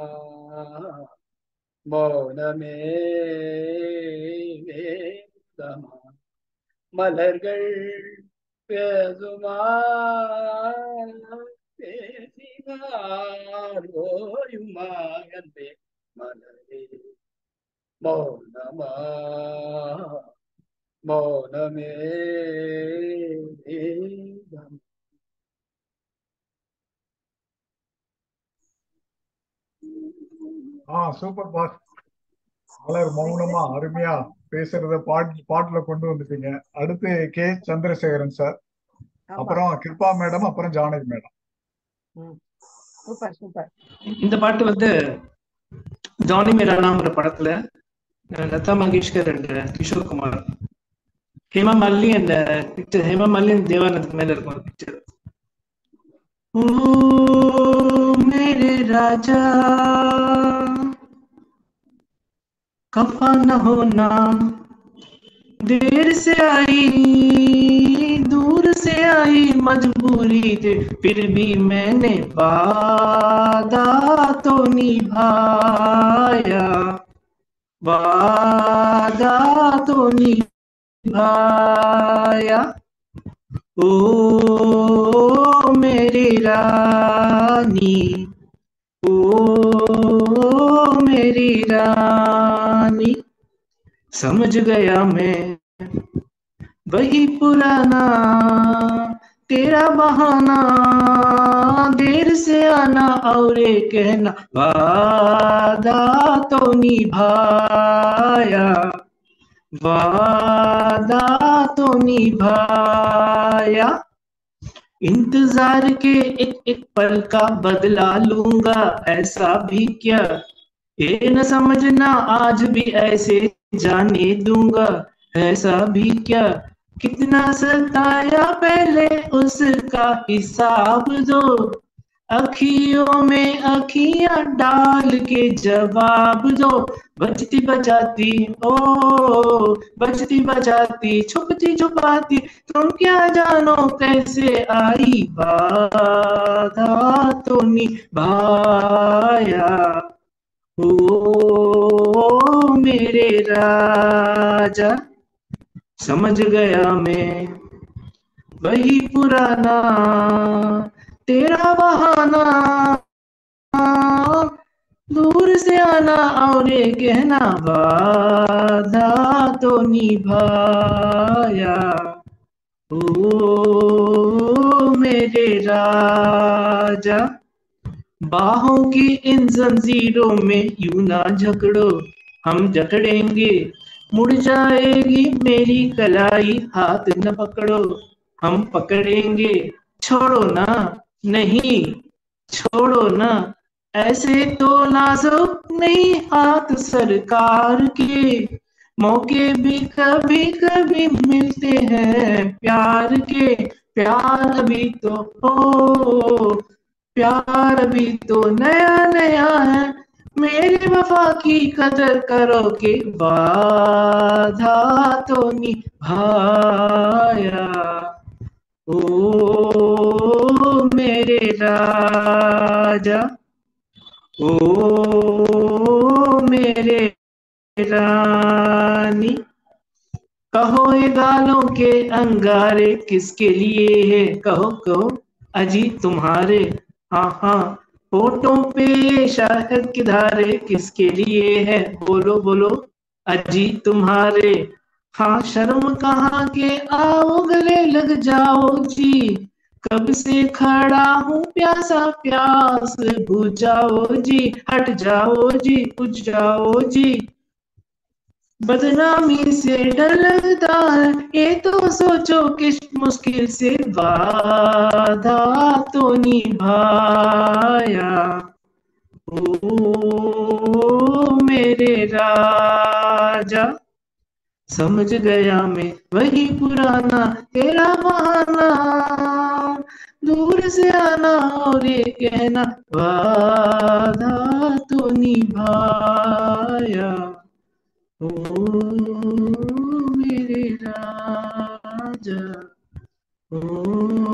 மௌனமே வேதமா மலர்கள் பேசுமா பேசினார் ஓயுமா என்பே மலரே மௌனமா மௌனமே வேதம் ஆ சூப்பர் பாஸ் மலர் மௌனமா அருமையா பேசுறத பாட்டு பாட்டுல கொண்டு வந்துட்டீங்க அடுத்து கே சந்திரசேகரன் சார் ஆமா அப்புறம் கிருபா மேடம் அப்புறம் ஜானகி மேடம் ம் சூப்பர் சூப்பர் இந்த பாட்டு வந்து ஜானி மேரா நாம்ங்கிற படத்துல அஹ், லதா மங்கேஷ்கர் அண்ட் கிஷோர் குமார் ஹேமா மாலினி அந்த பிக்சர் ஹேமா மாலினி தேவானந்த் மேல இருக்கும் அந்த பிக்சர் ओ मेरे राजा खफा न होना देर से आई दूर से आई मजबूरी थी फिर भी मैंने वादा तो निभाया वादा तो निभाया ओ मेरी रानी ओ मेरी रानी समझ गया मैं वही पुराना तेरा बहाना देर से आना और ये कहना वादा तो निभाया वादा तो निभाया इंतजार के एक एक पल का बदला लूंगा ऐसा भी क्या ये न समझना आज भी ऐसे जाने दूंगा ऐसा भी क्या कितना सताया पहले उसका हिसाब दो अखियों में अखियां डाल के जवाब दो बचती बचाती ओ बचती बचाती छुपती छुपाती तुम क्या जानो कैसे आई बाधा तो निभाया ओ मेरे राजा समझ गया मैं वही पुराना तेरा बहाना दूर से आना और ये कहना वादा तो निभाया ओ मेरे राजा बाहों की इन जंजीरों में यूं ना झगड़ो हम जकड़ेंगे मुड़ जाएगी मेरी कलाई हाथ न पकड़ो हम पकड़ेंगे छोड़ो ना नहीं छोड़ो ना ऐसे तो नाजुक नहीं हाथ सरकार के मौके भी कभी कभी मिलते हैं प्यार के प्यार भी तो हो प्यार भी तो नया नया है मेरे वफा की कदर करो के बाधा तो निभाया ओ मेरे राजा ओ मेरे रानी कहो ये गालों के अंगारे किसके लिए है कहो कहो अजी तुम्हारे हाँ हाँ होठों पे ये शहद की धारे किसके लिए है बोलो बोलो अजी तुम्हारे हाँ शर्म कहाँ के आओ गले लग जाओ जी कब से खड़ा हूँ प्यासा प्यास बुझ जाओ जी हट जाओ जी बुझ जाओ जी बदनामी से डर लगता है ये तो सोचो किस मुश्किल से वादा तो निभाया ओ मेरे राजा समझ गया मैं वही पुराना तेरा बहाना दूर से आना और ये कहना वादा तो निभाया ओ मेरे राजा ओ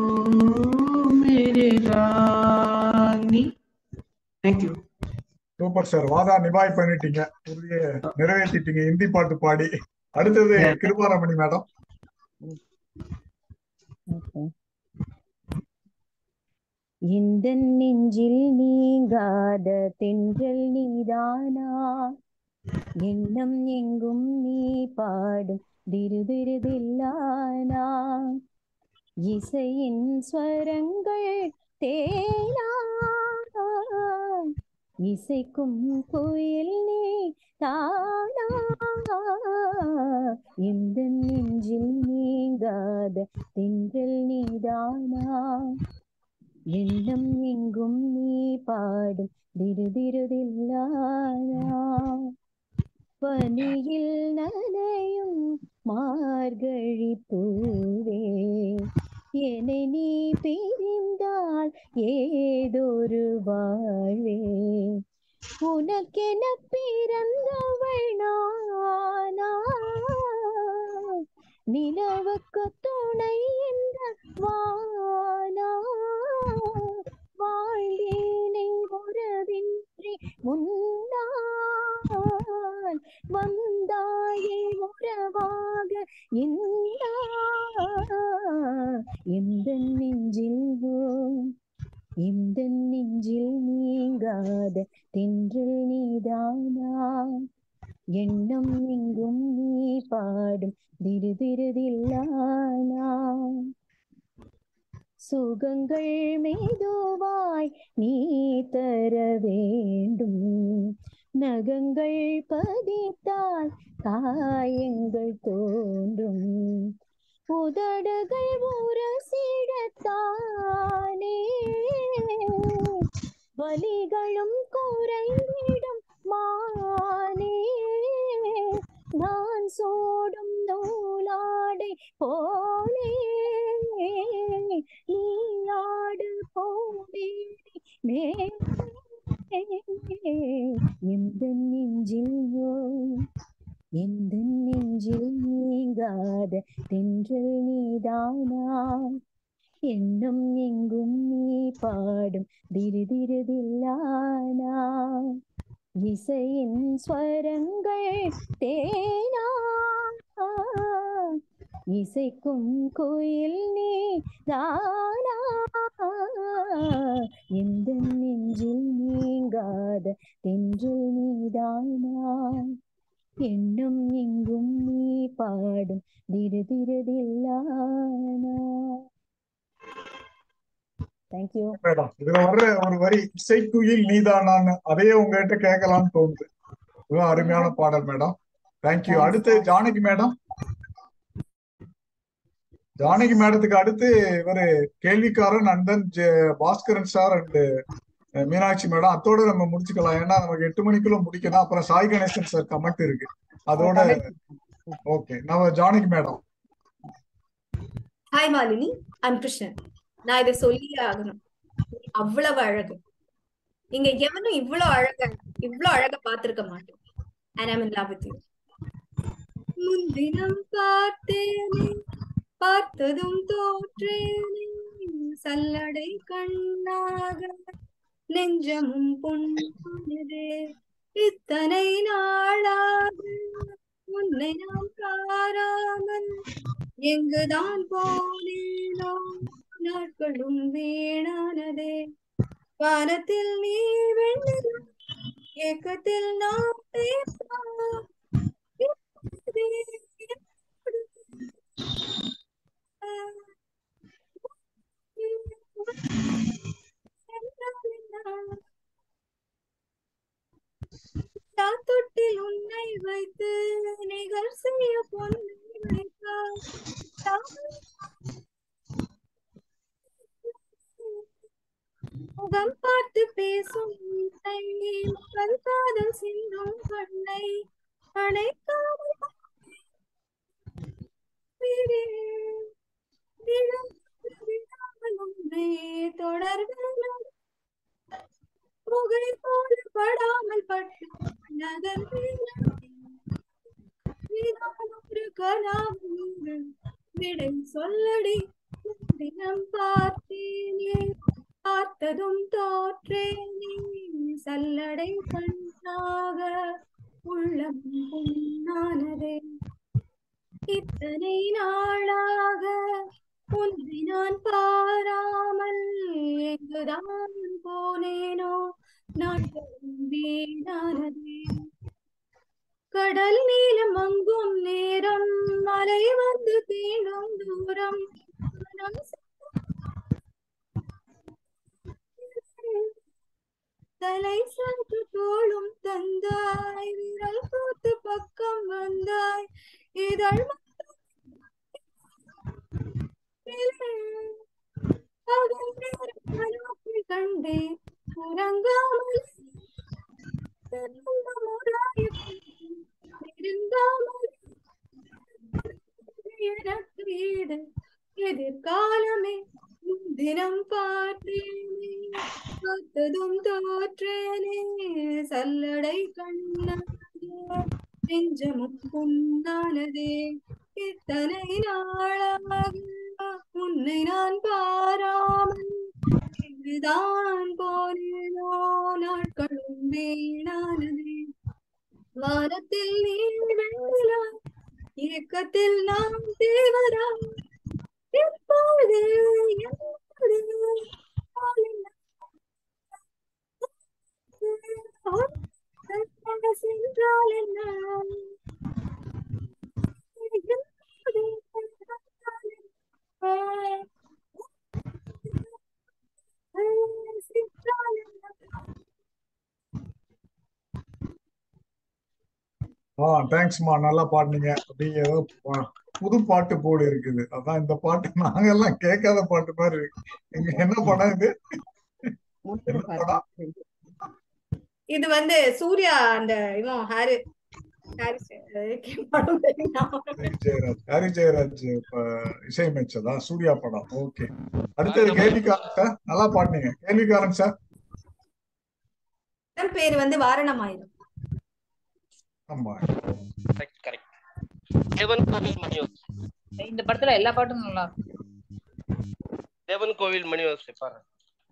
मेरे रानी थैंक यू சூப்பர் சார் வாதா நிபாய் பண்ணிட்டீங்க உறுதியை நிறைவேற்றிட்டீங்க ஹிந்தி பாட்டு பாடி அடுத்தது கிருபாரமணி மேடம் இந்த நெஞ்சில் நீங்காத தென்றல் நீதானா எண்ணம் எங்கும் நீ பாடும் திருதிருதில்லானா இசையின் ஸ்வரங்கள் தேனா இசைக்கும் குயில் நீ தானா இந்த நெஞ்சில் நீங்காத தென்றல் நீதானா எண்ணம் எங்கும் நீ பாடும் திருதிருதில்லானா பனியில் நனையும் மார்கழி பூவே என்னை நீ பிரிந்தால் ஏதொரு வாழ்வே உனக்கென பிறந்தவள் நானா நிலவுக்கு துணை என்ற வானா வாழ்ந்தேனை உறவின்றி முன்னால் வந்தாயே உறவாக இந்த இந்த நெஞ்சில் இந்த நெஞ்சில் நீங்காத தென்றல் நீதானா எண்ணம் எங்கும் நீ பாடும் திருதிருதில்லானா சுகங்கள் மெதுவாய் நீ தர வேண்டும் நகங்கள் பதித்தால் காயங்கள் தோன்றும் உதடுகள் உரசிடத்தானே வலிகளும் குறைந்திடும் மானே நான் சோடும் நூலாடை போலே நீ ஆடு போவேடி எந்த நெஞ்சில் எந்த நெஞ்சில் நீங்காத தென்றல் நீதானா எண்ணம் எங்கும் நீ பாடும் திருதிருதில்லானா இசையின் ஸ்வரங்கள் தேனா இசைக்கும் குயில் நீ தானா எந்த நெஞ்சில் நீங்காத தென்றல் நீதானா எண்ணம் எங்கும் நீ பாடும் திருதிருதில்லானா தேங்க்யூ மேடம் இதுல வர்ற ஒரு வரி இசைக்குயில் நீதானான்னு அதையே உங்ககிட்ட கேட்கலாம்னு தோணுது மிக அருமையான பாடல் மேடம் தேங்க்யூ அடுத்து ஜானகி மேடம் ஜானகி மேடத்துக்கு அடுத்து இவரு கேள்விக்காரன் and then Bhaskaran sir and Meenakshi madam அத்தோட நம்ம முடிச்சுக்கலாம் ஏன்னா நமக்கு எட்டு மணிக்குள்ள முடிக்கணும் அப்புறம் சாய் கணேசன் சார் கமெண்ட் இருக்கு அதோட ஓகே நம்ம Janaki madam hi Malini I'm Krishnan நான் இதை சொல்லியே ஆகணும் அவ்வளவு அழகு இங்க எவனும் இவ்வளவு அழக இவ்வளவு அழக பார்த்திருக்க மாட்டேன் and I'm in love with you முன்தினம் பார்த்தேனே பார்த்ததும் தோற்றேனே சல்லடை கண்ணாக நெஞ்சமும் பொன்னதே இத்தனை நாளாக உன்னை நான் காராமல் எங்குதான் போனேனோ நாட்களும் வீணானதே வானத்தில் நீ வெண்ணிலா ஏக்கத்தில் நான் தேவா. தொட்டில் உன்னை வைத்து நீ பொன்னை வைத்தாய் முகம் பார்த்து பேசும் உன்னை மக்கள் காதல் சிந்தும் கண்ணை அணைக்காமல் விடு. விழும் விழாமல் உன்னை தொடர்வேன் புகை போல படாமல் பட்டு நகர்வேன் நீதான் ஒரு கலாவுண்டு விடை சொல்லடி தினம் பார்த்தேனே பார்த்ததும் தோற்றேனே சல்லடை கண்ணாக உள்ளம் புண்ணானதே இத்தனை நாளாக உன்னை நான் பாராமல் எங்குதான் போனேனோ நாட்களும் வீணானதே கடல் நீளம் அங்கும் நேரம் மலை வந்து தீண்டும் தூரம் மனம் தலை சாற்று தோளும் தந்தாய் விரல் கோத்து பக்கம் வந்தாய் இதழ் கண்டே உறங்காமல் இருந்தாமல் எனக்கு வீடு எதிர்காலமே தினம் பார்த்தேனே பார்த்ததும் தோற்றேனே சல்லடை கண்ணானதே நெஞ்சமும் புண்ணானதே இத்தனை நாளாக உன்னை நான் பாராமல் இதுதான் போனேனோ நாட்களும் வீணானதே வானத்தில் நீ வெண்ணிலா இயக்கத்தில் நாம் தேவரா எப்போது எப்போது சென்றால் என்ன ஆ தேங்க்ஸ்மா நல்லா பாடுனீங்க அப்படியே ஏதோ பா- புது பாட்டு போடு இருக்குது அதான் இந்த பாட்டு நாங்க எல்லாம் கேட்காத பாட்டு மாதிரி இருக்கு இங்க என்ன படம் இது என்ன படம் இது வந்து சூர்யா அந்த இவன் ஹாரி ஹாரிஸ் அஹ் படம் பேரு ஞாபகம் ஹரி ஜெயராஜ் ஹரி ஜெயராஜ் இப்ப இசையமைச்சதா சூர்யா படம் ஓகே அடுத்தது கேள்விக்காரன் சார் நல்லா பாடுனீங்க கேள்விக்காரன் சார் படம் பேரு வந்து வாரணமாயிரம் ஆமா கரெக்ட் கரெக்ட் தேவன் கோவில் மணியோஸ் இந்த படத்துல எல்லா பாட்டும் நல்லா இருக்கும் தேவன் கோவில் மணியோஸ் பாரு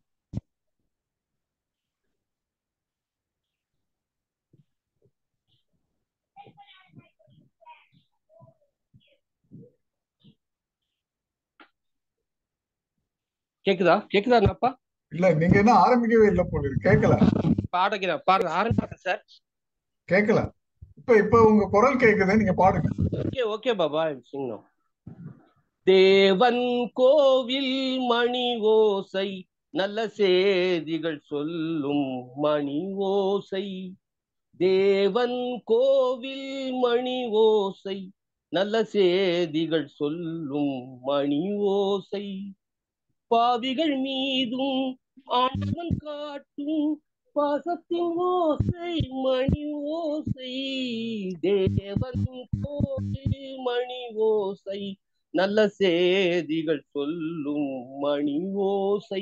கேக்குதா கேக்குதா அப்பா இல்ல நீங்க என்ன ஆரம்பிக்கவே இல்ல போல இருக்கு கேட்கல பாடுகிறேன் பாடுறேன் ஆரம்பிக்கிறேன் சார் கேட்கல இப்ப இப்ப உங்க குரல் கேக்குது நீங்க பாடுங்க ஓகே ஓகே பாபா சிங்கம் தேவன் கோவில் மணி ஓசை நல்ல செய்திகள் சொல்லும் மணி ஓசை தேவன் கோவில் மணி ஓசை நல்ல செய்திகள் சொல்லும் மணி ஓசை பாவிகள் மீதும் ஆண்டவன் காட்டும் பாசத்தின் ஓசை மணி ஓசை தேவன் கோவில் மணி ஓசை நல்ல செய்திகள் சொல்லும் மணி ஓசை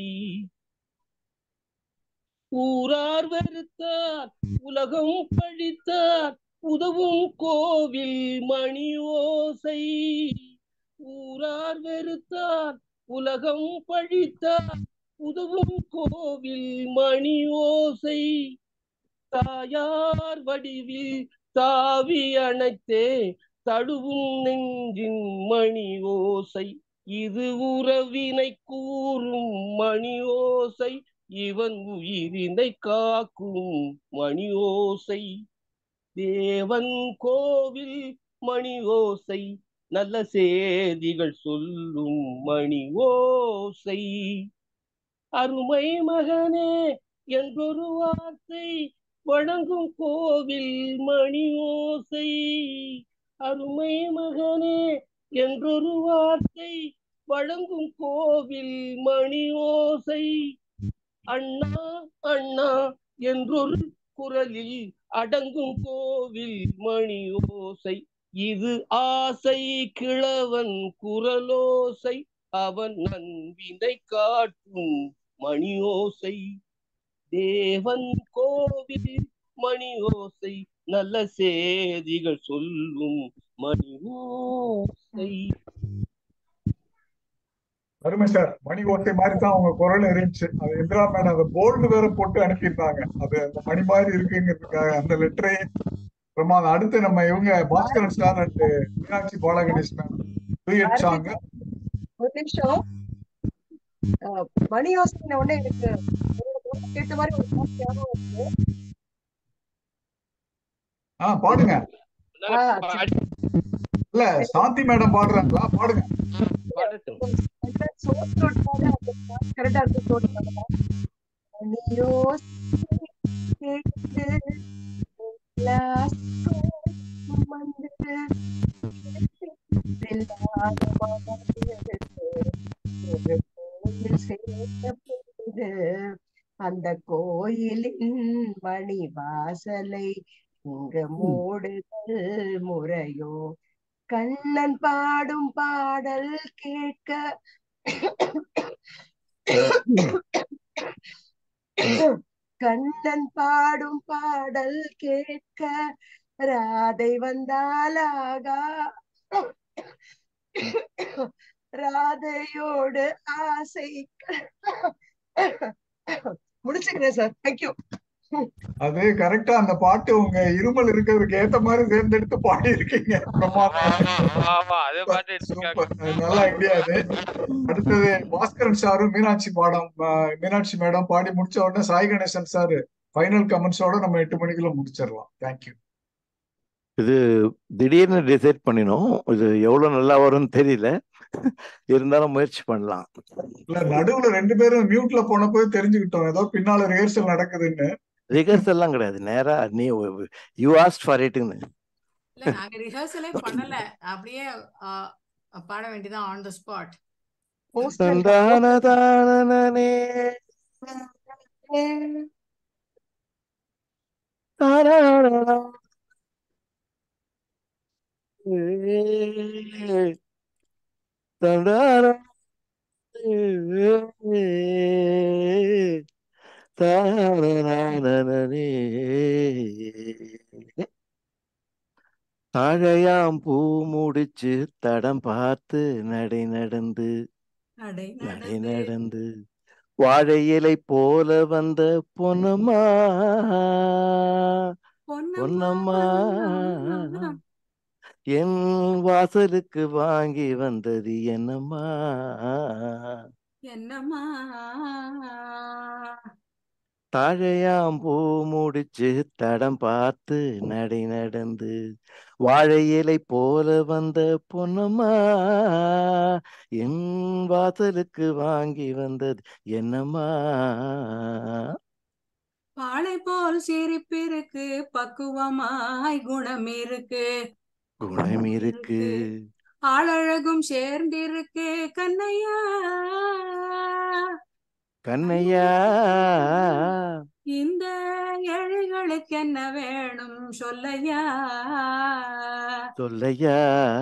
ஊரார் வெறுத்தார் உலகம் பழித்தார் உதவும் கோவில் மணி ஓசை ஊரார் வெறுத்தார் உலகம் பழித்தார் உதவும் கோவில் மணி ஓசை தாயார் வடிவில் தாவி அணைத்தே தழுவும் நெஞ்சின் மணி ஓசை இது உறவினை கூறும் மணி ஓசை இவன் உயிரினை காக்கும் மணி ஓசை தேவன் கோவில் மணி ஓசை நல்ல செய்திகள் சொல்லும் மணி ஓசை அருமை மகனே என்றொரு வார்த்தை வணங்கும் கோவில் மணி ஓசை அருமை மகனே என்றொரு வார்த்தை வழங்கும் கோவில் மணி ஓசை அண்ணா அண்ணா என்றொரு குரலில் அடங்கும் கோவில் மணி ஓசை இது ஆசை கிழவன் குரலோசை அவன் நன்வினை காட்டும் மணி ஓசை தேவன் கோவில் மணி ஓசை நல்ல செய்திகள் சொல்லும் மணி ஓசை அருமை சார் மணி ஓட்டை மாதிரி தான் உங்க குரல் இருந்துச்சு அது இந்திரா மேடம் அந்த போல்டு வேற போட்டு அனுப்பியிருந்தாங்க அது அந்த மணி மாதிரி இருக்குங்கிறதுக்காக அந்த லெட்டரே பிரமாதம் அடுத்து நம்ம இவங்க Bhaskaran sir and Meenakshi Balaganesh ma'am duet song ஒரு நிமிஷம் அஹ், மணி யோசனை உடனே எனக்கு உங்களோட குரல் கேட்ட மாதிரி ஒரு பாட்டு ஞாபகம் வருது ஆ பாடுங்க ஆ, சரி. இல்ல சாந்தி மேடம் பாடுறாங்களா பாடுங்க அந்த சோறு தொட்டாலே அந்த பாட்டு correct ஆ இருக்கு சோறு தொட்டாலே. மணி யோசனை கேட்டு glass சுமந்து இல்லாத மனதிற்கு ஒரு கோயில் சேர்த்த பொழுது அந்த கோயிலின் மணி வாசலை இங்க மூடுதல் முறையோ கண்ணன் பாடும் பாடல் கேட்க கண்ணன் பாடும் பாடல் கேட்க ராதை வந்தாலாகா ராதையோடு ஆசை முடிச்சுக்கிறேன் சார் தேங்க்யூ அது கரெக்டா அந்த பாட்டு உங்க இருமல் இருக்கிறதுக்கு ஏத்த மாதிரி தேர்ந்தெடுத்து பாடி இருக்கீங்க பிரமாதம் ஆமா அதே பாட்டு சூப்பர் நல்ல ஐடியா அது அடுத்தது பாஸ்கரன் சாரும் மீனாட்சி பாடம் அஹ், மீனாட்சி மேடம் பாடி முடிச்ச உடனே சாய் கணேசன் சார் ஃபைனல் கமெண்ட்ஸோட நம்ம எட்டு மணிக்குள்ள முடிச்சிடலாம் தேங்க்யூ இது திடீர்னு டிசைட் பண்ணினோம் இது எவ்வளவு நல்லா வரும்னு தெரியல இருந்தாலும் முயற்சி பண்ணலாம் இல்ல நடுவுல ரெண்டு பேரும் மியூட்ல போன போய் தெரிஞ்சுக்கிட்டோம் ஏதோ பின்னால ரிஹர்சல் நடக்குதுன்னு ரிகர்ஸ் எல்லாம் கிடையாது நேரா நீ யூ ஆஸ்ட் ஃபார் இட்னு இல்ல நாங்க ரிஹர்சலே பண்ணல அப்படியே ஆ, பாட வேண்டியதான் ஆன் த ஸ்பாட் தந்தான தானனே தாராரரா. ஏ, தந்தார. ஏ, தாராரரனே. தாழையாம் பூ முடிச்சு தடம் பார்த்து நடை நடந்து நடை நடை நடந்து வாழை இலை போல வந்த பொன்னம்மா பொன்னம்மா என் வாசலுக்கு வாங்கி வந்தது என்னம்மா என்னம்மா தாழையாம் பூ முடிச்சு தடம் பார்த்து நடை நடந்து வாழை இலை போல வந்த பொன்னம்மா என் வாசலுக்கு வாங்கி வந்தது என்னம்மா பாலை போல் சிரிப்பிருக்கு பக்குவமாய் குணம் இருக்கு குணம் இருக்கு ஆளழகும் சேர்ந்திருக்கு கண்ணையா கண்ணையா இந்த ஏழைகளுக்கு என்ன வேணும் சொல்லையா சொல்லையா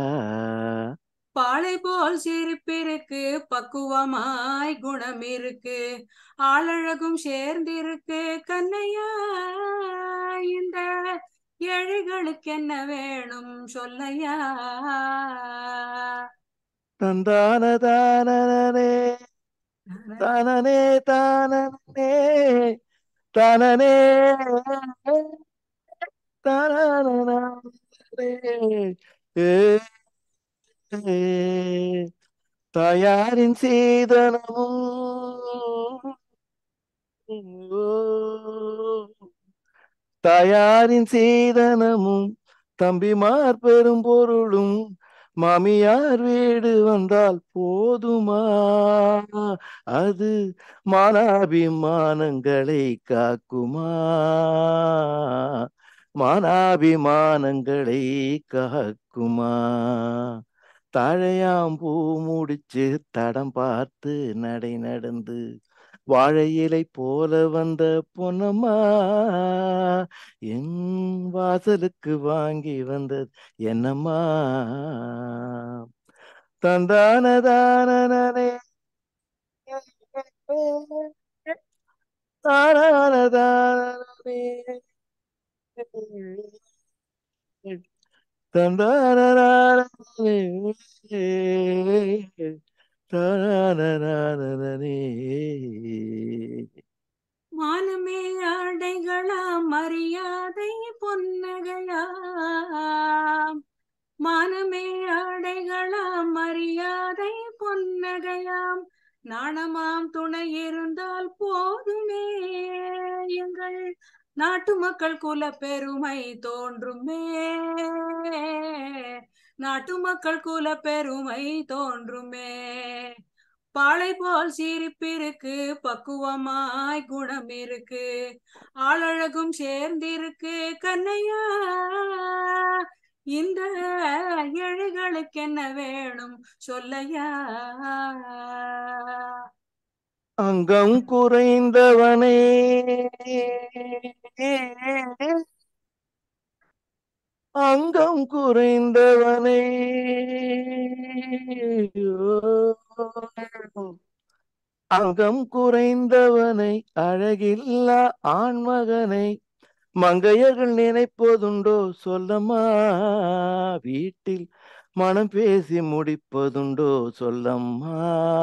பாலை போல் சிரிப்பிருக்கு பக்குவமாய் குணம் இருக்கு ஆளழகும் சேர்ந்திருக்கு கண்ணையா இந்த ஏழைகளுக்கு என்ன வேணும் சொல்லையா தந்தான தானனே தானனே தானனே தானனே தானனே ஏ ஏ, தாயாரின் சீதனமும் ஓ, தாயாரின் சீதனமும் தம்பிமார் பெரும் பொருளும் மாமியார் வீடு வந்தால் போதுமா அது மானாபிமானங்களை காக்குமா மானாபிமானங்களை காக்குமா தாழையாம் பூ முடிச்சு தடம் பார்த்து நடை நடந்து வாழை இலை போல வந்த பொன்னம்மா என் வாசலுக்கு வாங்கி வந்தது என்னம்மா தந்தானதானே தானதானே தந்தானே தானே மானமே ஆடைகளாம் மரியாதை பொன்னகையாம் மானமே ஆடைகளாம் மரியாதை பொன்னகையாம் நாணமாம் துணை இருந்தால் போதுமே எங்கள் நாட்டு மக்கள் குல பெருமை தோன்றுமே நாட்டு மக்கள் குல பெருமை தோன்றுமே பாலை போல் சிரிப்பிருக்கு பக்குவமாய் குணம் இருக்கு ஆளழகும் சேர்ந்திருக்கு கண்ணையா இந்த ஏழைகளுக்கு என்ன வேணும் சொல்லையா அங்கம் குறைந்தவனே அங்கம் குறைந்தவனே அங்கம் குறைந்தவனை அழகில்லா ஆண்மகனை மங்கையர்கள் நினைப்பதுண்டோ சொல்லம்மா வீட்டில் மனம் பேசி முடிப்பதுண்டோ சொல்லம்மா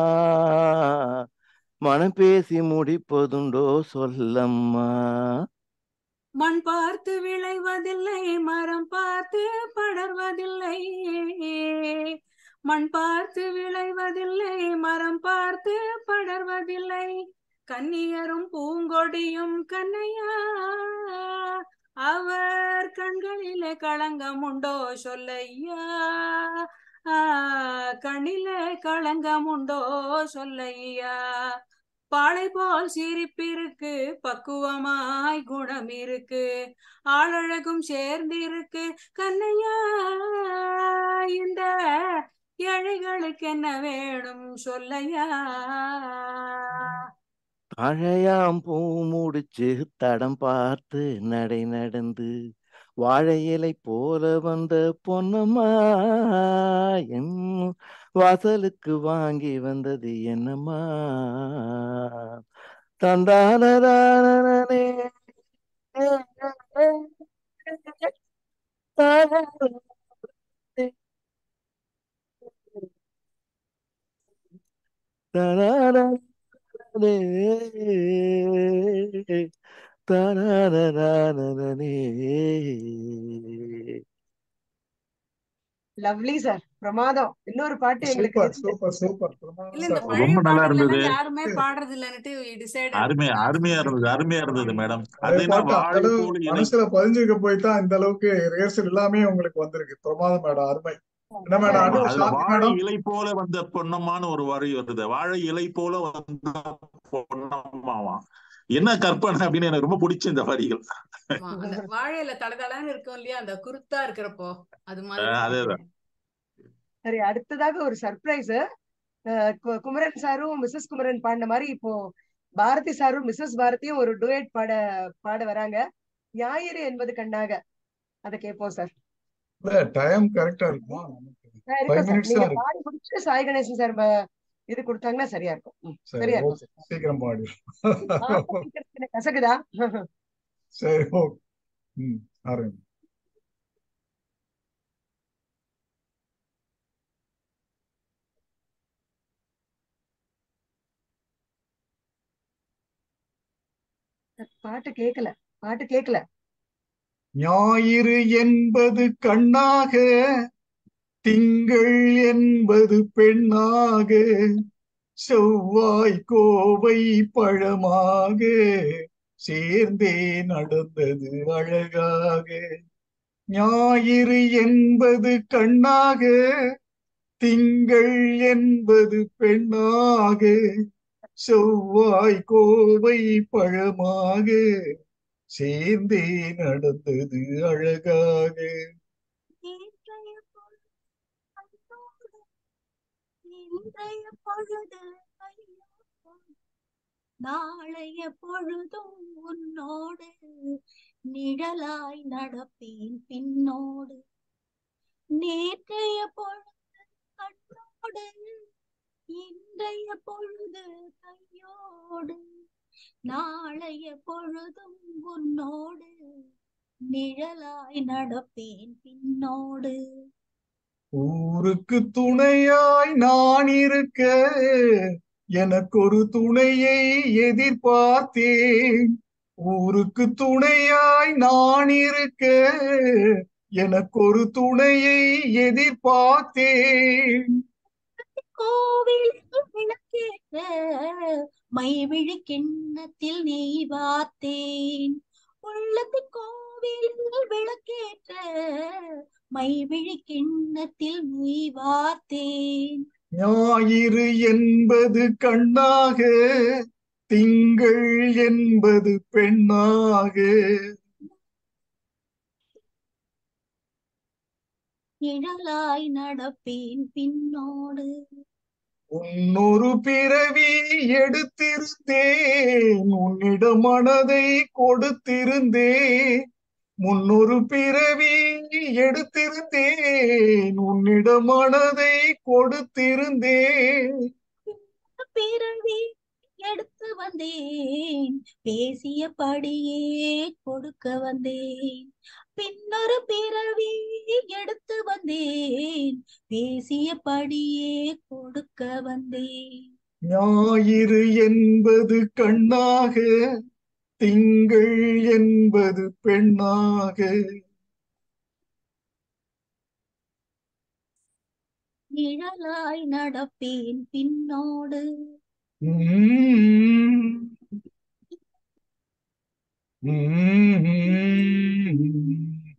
மனம் பேசி முடிப்பதுண்டோ சொல்லம்மா மண் பார்த்து விளைவதில்லை மரம் பார்த்து படர்வதில்லை மண் பார்த்து விளைவதில்லை மரம் பார்த்து படர்வதில்லை கன்னியரும் பூங்கொடியும் கண்ணையா அவர் கண்களிலே களங்கம் உண்டோ சொல்லையா ஆ, கண்ணிலே களங்கம் உண்டோ சொல்லையா பாலை போல் சிரிப்பிருக்கு பக்குவமாய் குணம் இருக்கு ஆளழகும் சேர்ந்திருக்கு கண்ணையா இந்த ஏழைகளுக்கு என்ன வேணும் சொல்லையா தாழையாம் பூ முடிச்சு தடம் பார்த்து நடை நடந்து வாழை இலை போல வந்த பொன்னம்மா என் வாசலுக்கு வாங்கி வந்தது என்னம்மா தந்தானதானே லவ்லி சார் பிரமாதம் இன்னொரு பாட்டு எங்களுக்கு சூப்பர் சூப்பர் சூப்பர் இல்ல இந்த பிரமாதம் பழைய ரொம்ப நல்லா பாட்டுல இருந்தது யாருமே பாடுறது இல்லன்னுட்டு டிசைட் அருமையா அருமையா இருந்தது அருமையா இருந்தது மேடம் அதே அது என்ன பாட்டு வாழை அந்த அளவு போல இலை மனசுல பதிஞ்சுக்க போய் தான் இந்த அளவுக்கு ரிஹர்சல் எல்லாமே உங்களுக்கு வந்திருக்கு பிரமாதம் மேடம் அருமை என்ன மேடம் ஆமா அடுத்து அதுல சாந்தி வாழை மேடம் இலை போல வந்த பொன்னம்மான்னு ஒரு வரி வருது வாழை இலை போல வந்த பொன்னம்மாவா என்ன கற்பனை அப்படின்னு எனக்கு ரொம்ப பிடிச்ச இந்த வரிகள் ஆமா, அந்த வாழையில தடதடன்னு இருக்கும் இல்லையா அந்த குருத்தா இருக்கிறப்போ அது மாதிரி அஹ் அதேதான் சரி அடுத்ததாக ஒரு சர்ப்ரைஸ் குமரன் சாரும் மிஸ்ஸஸ் குமரன் பாடின மாதிரி இப்போ பாரதி சாரும் மிஸ்ஸஸ் பாரதியும் ஒரு டுயட் பாட பாட வராங்க ஞாயிறு என்பது கண்ணாக அதை கேட்போம் சார் இல்ல டைம் கரெக்டா இருக்குமா இருக்கும் ஃபைவ் சார் மினிட்ஸ் நீங்க தான் இருக்கு பாடி முடிச்சுட்டு சாய் கணேசன் சார் இது கொடுத்தாங்கன்னா சரியா இருக்கும் ம், சரி சரியா இருக்கும் ஓகே சார் சீக்கிரம் பாடி ஆ, கேட்கறதுக்கு எனக்கு கசக்குதா சரி ஓகே ம் ஆரம்பி பாட்டு கேட்கல பாட்டு கேட்கல ஞாயிறு என்பது கண்ணாக திங்கள் என்பது பெண்ணாக செவ்வாய் கோவை பழமாக சேர்ந்தே நடந்தது அழகாக ஞாயிறு என்பது கண்ணாக திங்கள் என்பது பெண்ணாக செவ்வாய் கோவை பழமாக சேர்ந்தே நடந்தது அழகாக இன்றைய பொழுது இன்றைய பொழுது ஐயோ நாளைய பொழுதும் உன்னோடு நிழலாய் நடப்பேன் பின்னோடு நேற்றைய பொழுது கண்ணோடு இன்றைய பொழுது கையோடு நாளைய பொழுதும் உன்னோடு நிழலாய் நடப்பேன் பின்னோடு ஊருக்கு துணையாய் நான் இருக்க எனக்கு ஒரு துணையை எதிர்பார்த்தேன் ஊருக்கு துணையாய் நான் இருக்க எனக்கு ஒரு துணையை எதிர்பார்த்தேன் கோவில் விளக்கேற்ற மைவிழி கிண்ணத்தில் நெய் வார்த்தேன் உள்ளத்து கோவில் விளக்கேற்ற மைவிழி கிண்ணத்தில் நெய் வார்த்தேன் ஞாயிறு என்பது கண்ணாக திங்கள் என்பது பெண்ணாக நிழலாய் நடப்பேன் பின்னோடு உன்னொரு பிறவி எடுத்திருந்தேன் உன்னிடம் மனதை கொடுத்திருந்தேன் முன்னொரு பிறவி எடுத்திருந்தேன் உன்னிடம் மனதை கொடுத்திருந்தேன் பிறவி எடுத்து வந்தேன் பேசியபடியே கொடுக்க வந்தேன் பின்னொரு பிறவி எடுத்து வந்தேன் பேசியபடியே கொடுக்க வந்தேன் ஞாயிறு என்பது கண்ணாக திங்கள் என்பது பெண்ணாக நிழலாய் நடப்பேன் பின்னோடு உம் உம்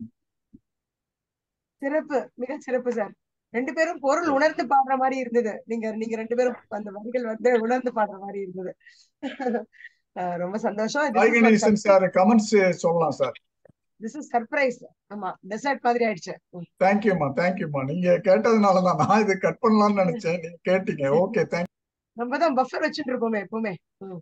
சிறப்பு மிக சிறப்பு சார் ரெண்டு பேரும் பொருள் உணர்ந்து பாடுற மாதிரி இருந்தது நீங்க நீங்க ரெண்டு பேரும் அந்த வரிகள் வந்து உணர்ந்து பாடுற மாதிரி இருந்தது அஹ் ரொம்ப சந்தோஷம் நாயகநேசன் சார் கமெண்ட்ஸ் சொல்லலாம் சார் திஸ் இஸ் சர்ப்ரைஸ் ஆமா டெசர்ட் மாதிரி ஆயிடுச்சு ம். தேங்க்யூம்மா தேங்க்யூம்மா நீங்க கேட்டதுனால தான் நான் இது கட் பண்ணலாம்னு நினைச்சேன் நீங்க கேட்டீங்க ஓகே தேங்க் நம்ம தான் பஃபர் வச்சுட்டு இருக்கோமே எப்பவுமே ம்.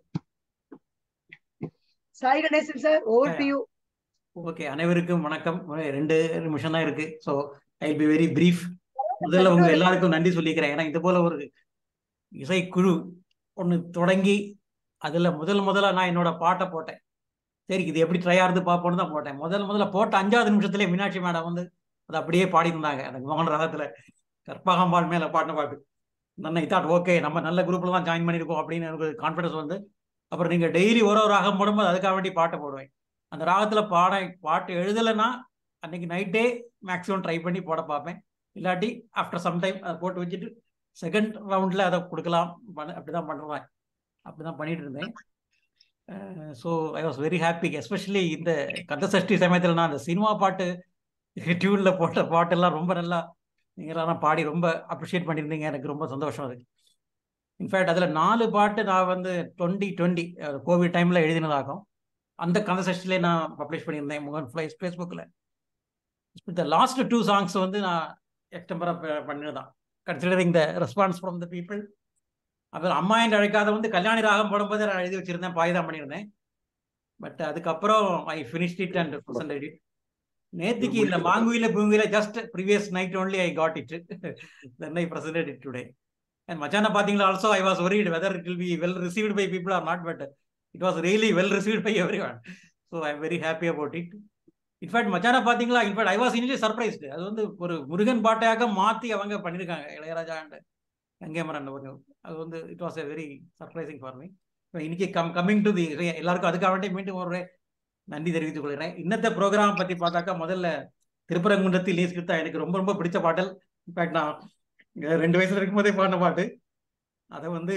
Sai Ganesan sir over to you okay அனைவருக்கும் வணக்கம் ஒரு ரெண்டு நிமிஷம் தான் இருக்கு so I be very brief முதல்ல உங்க எல்லாருக்கும் நன்றி சொல்லிக்கிறேன் ஏன்னா இது போல ஒரு இசைக்குழு ஒன்று தொடங்கி அதுல முதல் முதல்ல நான் என்னோட பாட்டை போட்டேன் சரி இது எப்படி ட்ரை ஆகுது பார்ப்போம்னு தான் போட்டேன் முதல் முதல்ல போட்ட அஞ்சாவது நிமிஷத்துல மீனாட்சி மேடம் வந்து அதை அப்படியே பாடியிருந்தாங்க அந்த மோகன் ராகத்துல கற்பகாம்பாள் மேல பாடின பாட்டு நான் தாட் ஓகே நம்ம நல்ல குரூப்ல தான் ஜாயின் பண்ணியிருக்கோம் அப்படின்னு எனக்கு கான்ஃபிடன்ஸ் வந்து அப்புறம் நீங்க டெய்லி ஒரு ஒரு ராகம் போடும்போது அதுக்காக வேண்டி பாட்டை போடுவேன் அந்த ராகத்துல பாட பாட்டு எழுதலைன்னா அன்னைக்கு நைட்டே மேக்ஸிமம் ட்ரை பண்ணி போட பார்ப்பேன் இல்லாட்டி ஆஃப்டர் சம் டைம் அதை போட்டு வச்சுட்டு செகண்ட் ரவுண்டில் அதை கொடுக்கலாம் பண்ண அப்படிதான் பண்ணுவேன் அப்படிதான் பண்ணிட்டு இருந்தேன் so I was very happy especially இந்த கந்த சஷ்டி சமயத்தில் நான் அந்த சினிமா பாட்டு டியூனில் போட்ட பாட்டெல்லாம் ரொம்ப நல்லா நீங்களாம் பாடி ரொம்ப அப்ரிஷியேட் பண்ணியிருந்தீங்க எனக்கு ரொம்ப சந்தோஷம் அது இன்ஃபேக்ட் அதில் நாலு பாட்டு நான் வந்து டுவெண்ட்டி டுவெண்ட்டி கோவிட் டைமில் எழுதினதாகும் அந்த கந்த சஷ்டிலே நான் பப்ளிஷ் பண்ணியிருந்தேன் முகன் ஃப்ளைஸ் ஃபேஸ்புக்கில் இந்த லாஸ்ட் டூ சாங்ஸ் வந்து நான் எக்டம்பராக பண்ணினதான் considering the response from the people அப்புறம் அம்மா என்று அழைக்காத வந்து கல்யாணி ராகம் போடும்போது நான் எழுதி வச்சிருந்தேன் பாய் தான் பண்ணியிருந்தேன் பட் அதுக்கப்புறம் I finish it and presented it நேத்திக்கு இந்த மாங்குயில பூங்குயில just previous night only I got it then I presented it today and மச்சான பார்த்தீங்களா also I was worried whether it will be well received by people or not but it was really well received by everyone so I am very happy about it in fact மச்சான பார்த்தீங்களா in fact I was initially surprised அது வந்து ஒரு முருகன் பாட்டையாக மாற்றி அவங்க பண்ணியிருக்காங்க இளையராஜா அண்ட் கங்கேமரன் அவங்க அது வந்து it was a very surprising for me இன்னைக்கு கம் கம்மிங் டு தி எல்லாருக்கும் அதுக்காக வேண்டி மீண்டும் ஒரு நன்றி தெரிவித்துக் கொள்கிறேன் இன்னத்த ப்ரோக்ராம் பற்றி பார்த்தாக்கா முதல்ல திருப்பரங்குன்றத்தில் நீஸ்கிருத்தா எனக்கு ரொம்ப ரொம்ப பிடிச்ச பாடல் இன்ஃபேக்ட் நான் ரெண்டு வயசுல இருக்கும் போதே பாடின பாட்டு அதை வந்து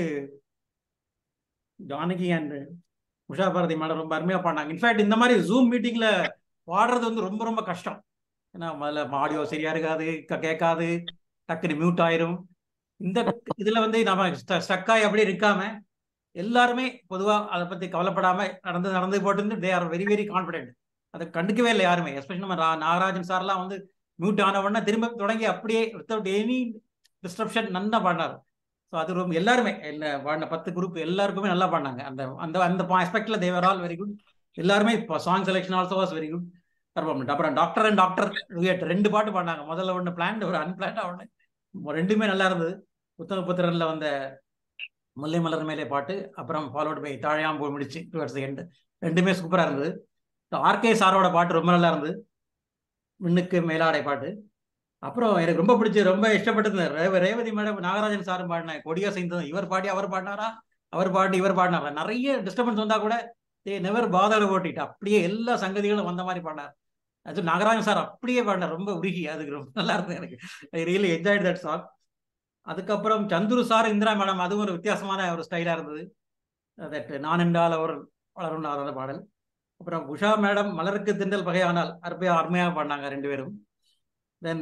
ஜானகி அண்ட் உஷா பாரதி மேடம் ரொம்ப அருமையாக பாடினாங்க இன்ஃபேக்ட் இந்த மாதிரி ஜூம் மீட்டிங்ல பாடுறது வந்து ரொம்ப ரொம்ப கஷ்டம் ஏன்னா முதல்ல ஆடியோ சரியா இருக்காது கேட்காது டக்குனு மியூட் ஆயிரும் இந்த இதுல வந்து நம்ம ஸ்டக்காய் அப்படியே இருக்காம எல்லாருமே பொதுவா அதை பத்தி கவலைப்படாம நடந்து நடந்து போட்டு they are very very confident அதை கண்டுக்கவே இல்லை யாருமே எஸ்பெஷலி நம்ம ரா- நாகராஜன் சார்லாம் வந்து மியூட் ஆன உடனே திரும்ப தொடங்கி அப்படியே வித்தவுட் எனி டிஸ்ட்ரப்ஷன் நல்லா பாடினார் ஸோ அது ரொம்ப எல்லாருமே எல்லா பாடின பத்து குரூப் எல்லாருக்குமே நல்லா பாடினாங்க அந்த அந்த அந்த ஆஸ்பெக்ட்ல தேவர் ஆல் வெரி குட் எல்லாருமே இப்போ song selection also was very good performance அப்புறம் டாக்டர் அண்ட் டாக்டர் ரெண்டு பாட்டு பாடினாங்க முதல்ல ஒன்று பிளான்ட் ஒரு அன்பிளான்டா ஒன்று ரெண்டுமே நல்லா இருந்தது புத்தக புத்திரன்ல வந்த முல்லை மலர் மேலே பாட்டு அப்புறம் ஃபாலோட் பை தாழையாம்பூ முடிச்சு டுவர்ட்ஸ் எண்ட் ரெண்டுமே சூப்பராக இருந்தது ஆர்கே சாரோட பாட்டு ரொம்ப நல்லா இருந்தது விண்ணுக்கு மேலாடை பாட்டு அப்புறம் எனக்கு ரொம்ப பிடிச்சி ரொம்ப இஷ்டப்பட்டது ரேவ ரேவதி மேடம் நாகராஜன் சாரும் பாடின கொடியா செய்தது இவர் பாடி அவர் பாடினாரா அவர் பாடி இவர் பாடினாரா நிறைய டிஸ்டர்பன்ஸ் வந்தா கூட தே நெவர் பாதர் ஓட்டிட்டு அப்படியே எல்லா சங்கதிகளும் வந்த மாதிரி பாடினார் அது நாகராஜன் சார் அப்படியே பாடினார் ரொம்ப உருகி அதுக்கு ரொம்ப நல்லா இருந்தது எனக்கு I really enjoy that song அதுக்கப்புறம் சந்துரு சார் இந்திரா மேடம் அதுவும் ஒரு வித்தியாசமான ஒரு ஸ்டைலா இருந்தது தட் நான் என்றால் அவர் வளரும் நாளான பாடல் அப்புறம் உஷா மேடம் மலருக்கு திண்டல் பகையானால் அருமையா அருமையாக பாடினாங்க ரெண்டு பேரும் தென்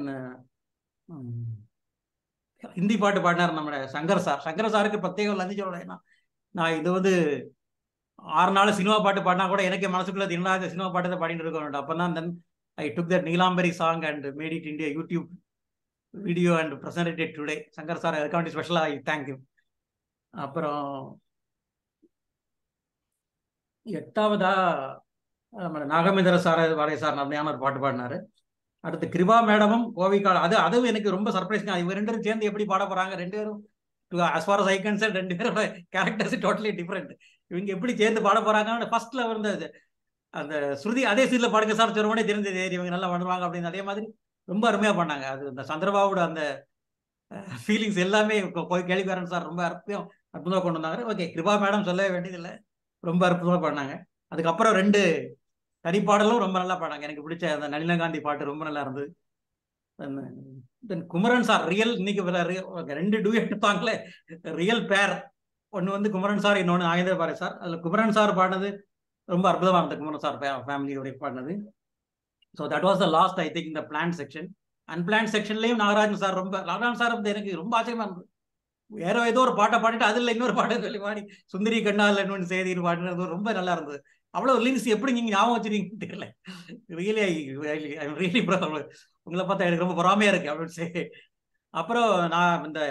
ஹிந்தி பாட்டு பாடினார் நம்ம சங்கர் சார் சங்கர் சாருக்கு பிரத்யேகம் நன்றி சொல்றேன் நான். நான் இது வந்து ஆறு நாள் சினிமா பாட்டு பாடினா கூட எனக்கு மனசுக்குள்ள தினராஜ சினிமா பாட்டு தான் பாடிட்டு இருக்கணும் அப்போ தான் then I took that Neelambari song and made it into a YouTube video and presented today Shankar sir அதுக்காண்டி ஸ்பெஷலாக ஐ தேங்க்யூ அப்புறம் எட்டாவதா நம்ம நாகமேந்திர சார் வாரிய சார் நன்மையான ஒரு பாட்டு பாடினாரு அடுத்து கிருபா மேடமும் கோவிக்கால் அது அதுவும் எனக்கு ரொம்ப சர்ப்ரைஸ் இவங்க ரெண்டு பேரும் சேர்ந்து எப்படி பாட போறாங்க ரெண்டு பேரும் as far as I can say ரெண்டு பேரோட கேரக்டர்ஸ் டோட்டலி டிஃப்ரெண்ட் இவங்க எப்படி சேர்ந்து பாட போறாங்கன்னு ஃபர்ஸ்ட்ல வந்து அந்த ஸ்ருதி அதே சீட்ல பாடுங்க சார் சொன்னோடனே தெரிஞ்சது "ஏய், இவங்க நல்லா பண்ணுவாங்க அப்படின்னு அதே மாதிரி ரொம்ப அருமையா பண்ணாங்க அது அந்த சந்திரபாபுட அந்த ஃபீலிங்ஸ் எல்லாமே கொ- போய் கேள்விக்காரன் சார் ரொம்ப அற்புதம் அற்புதமாக கொண்டு வந்தாங்க ஓகே கிருபா மேடம் சொல்லவே வேண்டியதில்லை ரொம்ப அற்புதமா பண்ணாங்க அதுக்கப்புறம் ரெண்டு தனிப்பாடலும் ரொம்ப நல்லா பாடாங்க எனக்கு பிடிச்ச அந்த நளின காந்தி பாட்டு ரொம்ப நல்லா இருந்தது தென் குமரன் சார் ரியல் இன்னைக்கு வேற re- okay, ரெண்டு டூயட் எடுப்பாங்களே ரியல் பேர் ஒன்று வந்து குமரன் சார் இன்னொன்று ஆயுத பாரு சார் அதில் குமரன் சார் பாடினது ரொம்ப அற்புதமா இருந்தது குமரன் சார் ஃபேமிலியோட பாடினது so that was the last I think இந்த பிளான் செக்ஷன் அன்பிளான் செக்ஷன்லயும் நாகராஜன் சார் ரொம்ப நாகராஜன் சார் வந்து எனக்கு ரொம்ப ஆச்சரியமா இருந்தது வேற ஏதோ ஒரு பாட்டை பாடிட்டு அதுல இன்னொரு பாட்டு சொல்லி பாடி சுந்தரி கண்ணால் இன்னொன்று செய்தின்னு பாடினது ரொம்ப நல்லா இருந்தது அவ்வளவு லிரிக்ஸ் எப்படி நீங்க ஞாபகம் வச்சிருக்கீங்கன்னு தெரியல ரியலி ஐ ரியலி உங்களை பார்த்தா எனக்கு ரொம்ப பொறாமையா இருக்கு அப்படின்னு சொல்லி அப்புறம் நான் இந்த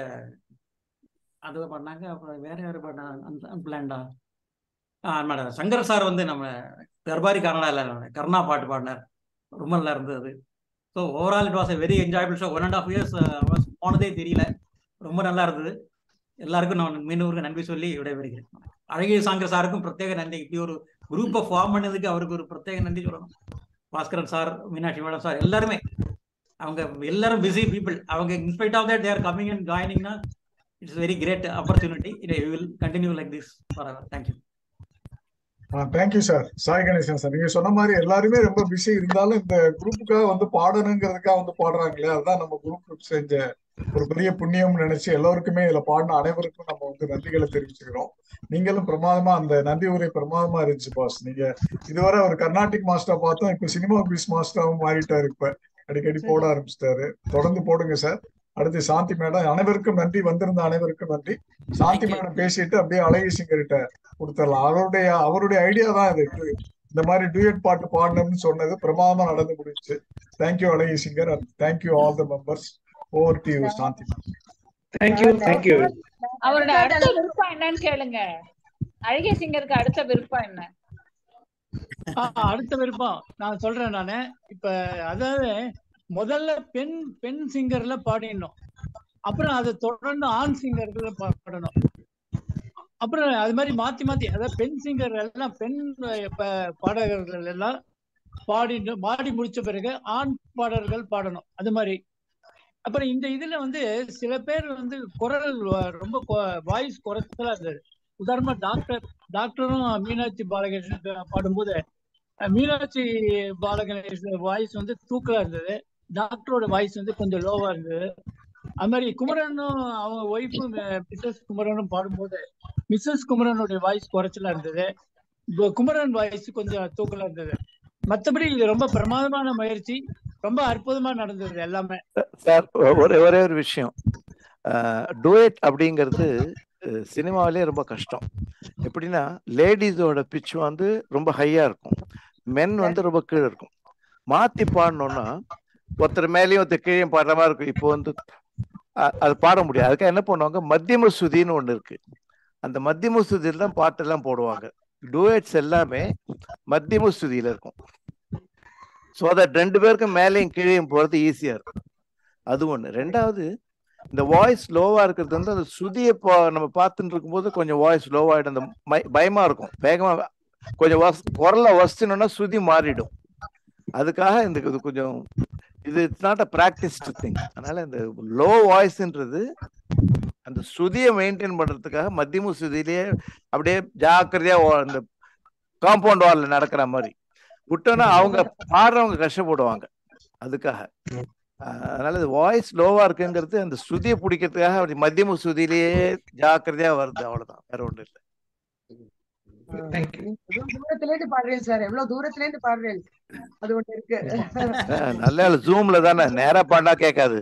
அது பண்ணாங்க அப்புறம் வேற யாரு பண்ணா அன்பிளான்டா ஆமாடா சங்கர் சார் வந்து நம்ம தர்பாரி கர்நாடகால கர்ணா பாட்டு பாடினார் ரொம்ப நல்லா இருந்தது அது so overall it was a very enjoyable show one and half years போனதே தெரியல ரொம்ப நல்லா இருந்தது எல்லாருக்கும் நான் மீனவருக்கு நன்றி சொல்லி விடைபெறுகிறேன் அழகிய சாங்கர் சாருக்கும் பிரத்யேக நன்றி இப்படி ஒரு குரூப்பை ஃபார்ம் பண்ணதுக்கு அவருக்கு ஒரு பிரத்யேக நன்றி சொல்லணும் Bhaskaran sir Meenakshi madam sir எல்லாருமே அவங்க எல்லாரும் பிஸி பீப்புள் அவங்க in spite of that their coming and ஜாயினிங்னா it's very great opportunity it will continue like this for our thank you thank you sir Sai Ganesan sir நீங்க சொன்ன மாதிரி எல்லாருமே ரொம்ப பிஸி இருந்தாலும் இந்த குரூப்புக்காக வந்து பாடணுங்கிறதுக்காக வந்து பாடுறாங்களே அதுதான் நம்ம குரூப் செஞ்ச ஒரு பெரிய புண்ணியம்னு நினைச்சு எல்லோருக்குமே இதுல பாடின அனைவருக்கும் நம்ம வந்து நன்றிகளை தெரிவிச்சுக்கிறோம் நீங்களும் பிரமாதமா அந்த நன்றி உரை பிரமாதமா இருந்துச்சு பாஸ் நீங்க இதுவரை ஒரு கர்நாடிக் மாஸ்டர் பார்த்தோம் இப்ப சினிமா பீஸ் மாஸ்டராகவும் மாறிட்டாரு இப்ப அடிக்கடி போட ஆரம்பிச்சிட்டாரு தொடர்ந்து போடுங்க சார் அடுத்து சாந்தி மேடம் அனைவருக்கும் நன்றி வந்திருந்த அனைவருக்கும் நன்றி சாந்தி மேடம் பேசிட்டு அப்படியே அழகி சிங்கர்கிட்ட கொடுத்துடலாம் அவருடைய அவருடைய ஐடியா தான் இது இந்த மாதிரி டூயட் பாட்டு பாடணும்னு சொன்னது பிரமாதமா நடந்து முடிச்சு தேங்க்யூ அழகி singer thank you all the members over to you Shanthi thank you thank you அவரோட அடுத்த விருப்பம் என்னன்னு கேளுங்க அழகிய சிங்கருக்கு அடுத்த விருப்பம் என்ன ஆ, அடுத்த விருப்பம் நான் சொல்றேன் நானு இப்ப அதாவது முதல்ல பெண் பெண் சிங்கர்ல பாடிடணும் அப்புறம் அதை தொடர்ந்து ஆண் சிங்கர்ல பாடணும் அப்புறம் அது மாதிரி மாத்தி மாத்தி அதாவது பெண் சிங்கர் எல்லாம் பெண் அஹ், ப- பாடகர்கள் எல்லாம் பாடிட்டு பாடி முடிச்ச பிறகு ஆண் பாடல்கள் பாடணும் அது மாதிரி அப்புறம் இந்த இதுல வந்து சில பேர் வந்து குரல் வ- ரொம்ப வாய்ஸ் குறைச்சலா இருந்தது உதாரணமா டாக்டர் டாக்டரும் மீனாட்சி பாலகிருஷ்ணன் பாடும்போது அஹ், மீனாட்சி பாலகணேஷ் வாய்ஸ் வந்து தூக்கலா இருந்தது டாக்டரோட வாய்ஸ் வந்து கொஞ்சம் லோவா இருந்தது அது மாதிரி குமரனும் அவங்க ஒய்ஃபும் மிஸ்ஸஸ் குமரனும் பாடும்போது மிஸ்ஸஸ் குமரனுடைய வாய்ஸ் குறைச்சலா இருந்தது இப்போ குமரன் வாய்ஸ் கொஞ்சம் தூக்கலா இருந்தது மத்தபடி இது ரொம்ப பிரமாதமான முயற்சி ரொம்ப அற்புதமா நடந்தது எல்லாமே சார் ஒரே ஒரே ஒரு விஷயம் டூயட் அப்படிங்கிறது அஹ், சினிமாவிலே ரொம்ப கஷ்டம் எப்படின்னா லேடிஸோட பிச் வந்து ரொம்ப ஹையா இருக்கும் மென் வந்து ரொம்ப கீழே இருக்கும் மாத்தி பாடணும்னா ஒருத்தர் மேலேயும் ஒருத்தர் கீழே பாடுற மாதிரி இருக்கும் இப்போ வந்து அ- அது பாட முடியாது அதுக்காக என்ன பண்ணுவாங்க மத்தியம சுதின்னு ஒண்ணு இருக்கு அந்த மத்தியம சுதியில தான் பாட்டெல்லாம் போடுவாங்க டூயட்ஸ் எல்லாமே மத்தியம சுதியில இருக்கும் ஸோ தட் ரெண்டு பேருக்கும் மேலேயும் கீழேயும் போறது ஈஸியா இருக்கும் அது ஒண்ணு ரெண்டாவது இந்த வாய்ஸ் லோவா இருக்கிறது வந்து அந்த சுதியை பா நம்ம பார்த்துட்டு இருக்கும்போது கொஞ்சம் வாய்ஸ் லோவாயிடும் அந்த மை- பயமா இருக்கும் வேகமா கொஞ்சம் வஸ் குரலை வசனோம்னா சுதி மாறிடும் அதுக்காக இந்த இது கொஞ்சம் இது it's not a practised thing அதனால இந்த லோ வாய்ஸ்ன்றது அந்த சுதியை மெயின்டைன் பண்றதுக்காக மத்தியம சுதியிலேயே அப்படியே ஜாக்கிரதையா ஓ- அந்த காம்பவுண்ட் வால்ல நடக்கிற மாதிரி விட்டோன்னா அவங்க பாடுறவங்க கஷ்டப்படுவாங்க அதுக்காக அஹ் அதனால இது வாய்ஸ் லோவா இருக்குங்கிறது அந்த சுதியை பிடிக்கிறதுக்காக அப்படி மத்தியம சுதியிலேயே ஜாக்கிரதையா வருது அவ்வளவுதான் வேற ஒண்ணும் இல்லை எவ்வளவு தூரத்துல இருந்து பாடுறேன் சார் எவ்வளவு தூரத்துல இருந்து பாடுறேன் அது ஒண்ணு இருக்கு அஹ் நல்ல ஜூம்ல தானே நேரா பாண்டா கேட்காது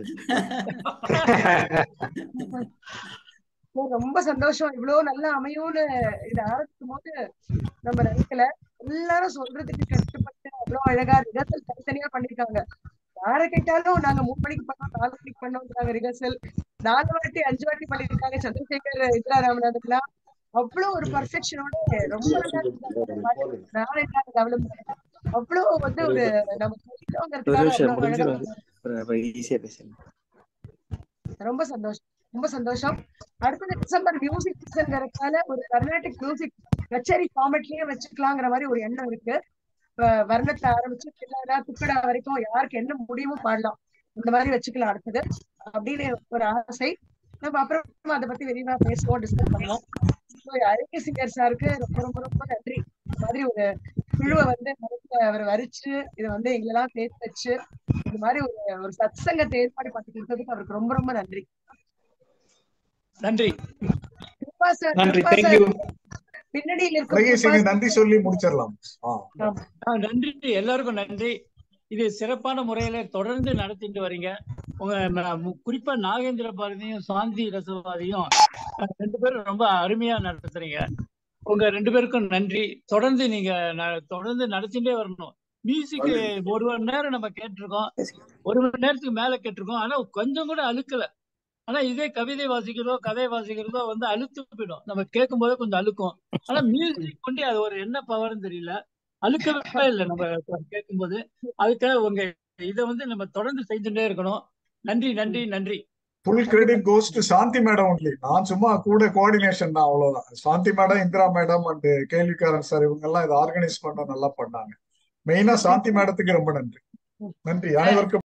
சார், ரொம்ப சந்தோஷம் இவ்வளவு நல்லா அமையும்னு இது ஆரம்பிக்கும் போது நம்ம நினைக்கல எல்லாரும் சொல்றதுக்கு கஷ்டப்பட்டு அவ்வளவு அழகா ரிஹர்சல் தனித்தனியா பண்ணிருக்காங்க யாரை கேட்டாலும் நாங்க மூணு மணிக்கு பண்ணோம் நாலு மணிக்கு பண்ணோம் ரிஹர்சல் நாலு வாட்டி அஞ்சு வாட்டி பண்ணிருக்காங்க சந்திரசேகர் இந்திரா ராமநாதன்லாம் அவ்வளவு ஒரு பர்ஃபெக்ஷனோட ரொம்ப நல்லா இருந்துச்சு அந்த பாட்டு. நான் என்ன டெவலப் அவ்வளவு வந்து ஒரு நம்ம ஒரு சொல்லிட்டோங்கிறதுக்காக நிமிஷம் அவ்வளவு அழகா முடிஞ்சிடும் ஈஸியா பேசுங்க ரொம்ப சந்தோஷம் ரொம்ப சந்தோஷம் அடுத்தது டிசம்பர் மியூசிக் சீசன்ங்கிறதுனால ஒரு கர்நாடிக் மியூசிக் கச்சேரி ஃபார்மேட்லயே வச்சுக்கலாங்கிற மாதிரி ஒரு எண்ணம் இருக்கு இப்ப வர்ணத்தை ஆரம்பிச்சு பிள்ளைடா துக்கடா வரைக்கும் யாருக்கு என்ன முடியுமோ பாடலாம் இந்த மாதிரி வச்சுக்கலாம் அடுத்தது அப்படின்னு ஒரு ஆசை நம்ம அப்புறம் அதை பத்தி விரிவா பேசுவோம் டிஸ்கஸ் பண்ணுவோம் So, அழகிய சிங்கர் சாருக்கு ரொம்ப ரொம்ப ரொம்ப நன்றி இந்த மாதிரி ஒரு குழுவை வந்து மனசுல அவர் வரிச்சு இதை வந்து எங்களெல்லாம் சேர்த்து வச்சு இந்த மாதிரி ஒரு ஒரு சத்சங்கத்தை ஏற்பாடு பண்ணி கொடுத்ததுக்கு அவருக்கு ரொம்ப ரொம்ப நன்றி நன்றி கிருபா சார் நன்றி கிருபா தேங்க்யூ சார் பின்னணியில் இருக்கும் அழகிய கிருபா சிங்க சார் நன்றி சொல்லி முடிச்சிடலாம் ஆ ஆமா. ஆ, நன்றி எல்லாருக்கும் நன்றி இது சிறப்பான முறையில தொடர்ந்து நடத்திட்டு வரீங்க உங்க ம- மு- குறிப்பா நாகேந்திர பாரதியும் சாந்தி ரசவாதியும் அஹ், ரெண்டு பேரும் ரொம்ப அருமையா நடத்துறீங்க உங்க ரெண்டு பேருக்கும் நன்றி தொடர்ந்து நீங்க ந- தொடர்ந்து நடத்திட்டே வரணும் மியூசிக் ஒரு மணி நேரம் நம்ம கேட்டிருக்கோம் ஒரு மணி நேரத்துக்கு மேல கேட்டிருக்கோம் ஆனா கொஞ்சம் கூட அழுக்கல ஆனா இதே கவிதை வாசிக்கிறதோ கதை வாசிக்கிறதோ வந்து அழுத்து போயிடும் நம்ம கேட்கும் போதே கொஞ்சம் அழுக்கும் ஆனா மியூசிக் கொண்டு அது ஒரு என்ன பவர்னு தெரியல அழுக்கவே இல்லை நம்ம கேட்கும்போது அதுக்காக உங்க இதை வந்து நம்ம தொடர்ந்து செய்துட்டே இருக்கணும் நன்றி நன்றி நன்றி full credit goes to Shanthi madam only நான் சும்மா கூட கோஆர்டினேஷன் தான் அவ்வளவுதான் Shanthi madam Indira madam and கேள்விக்காரன் சார் இவங்க எல்லாம் இதை ஆர்கனைஸ் பண்ண நல்லா பண்ணாங்க மெயினா சாந்தி மேடத்துக்கு ரொம்ப நன்றி நன்றி அனைவருக்கும்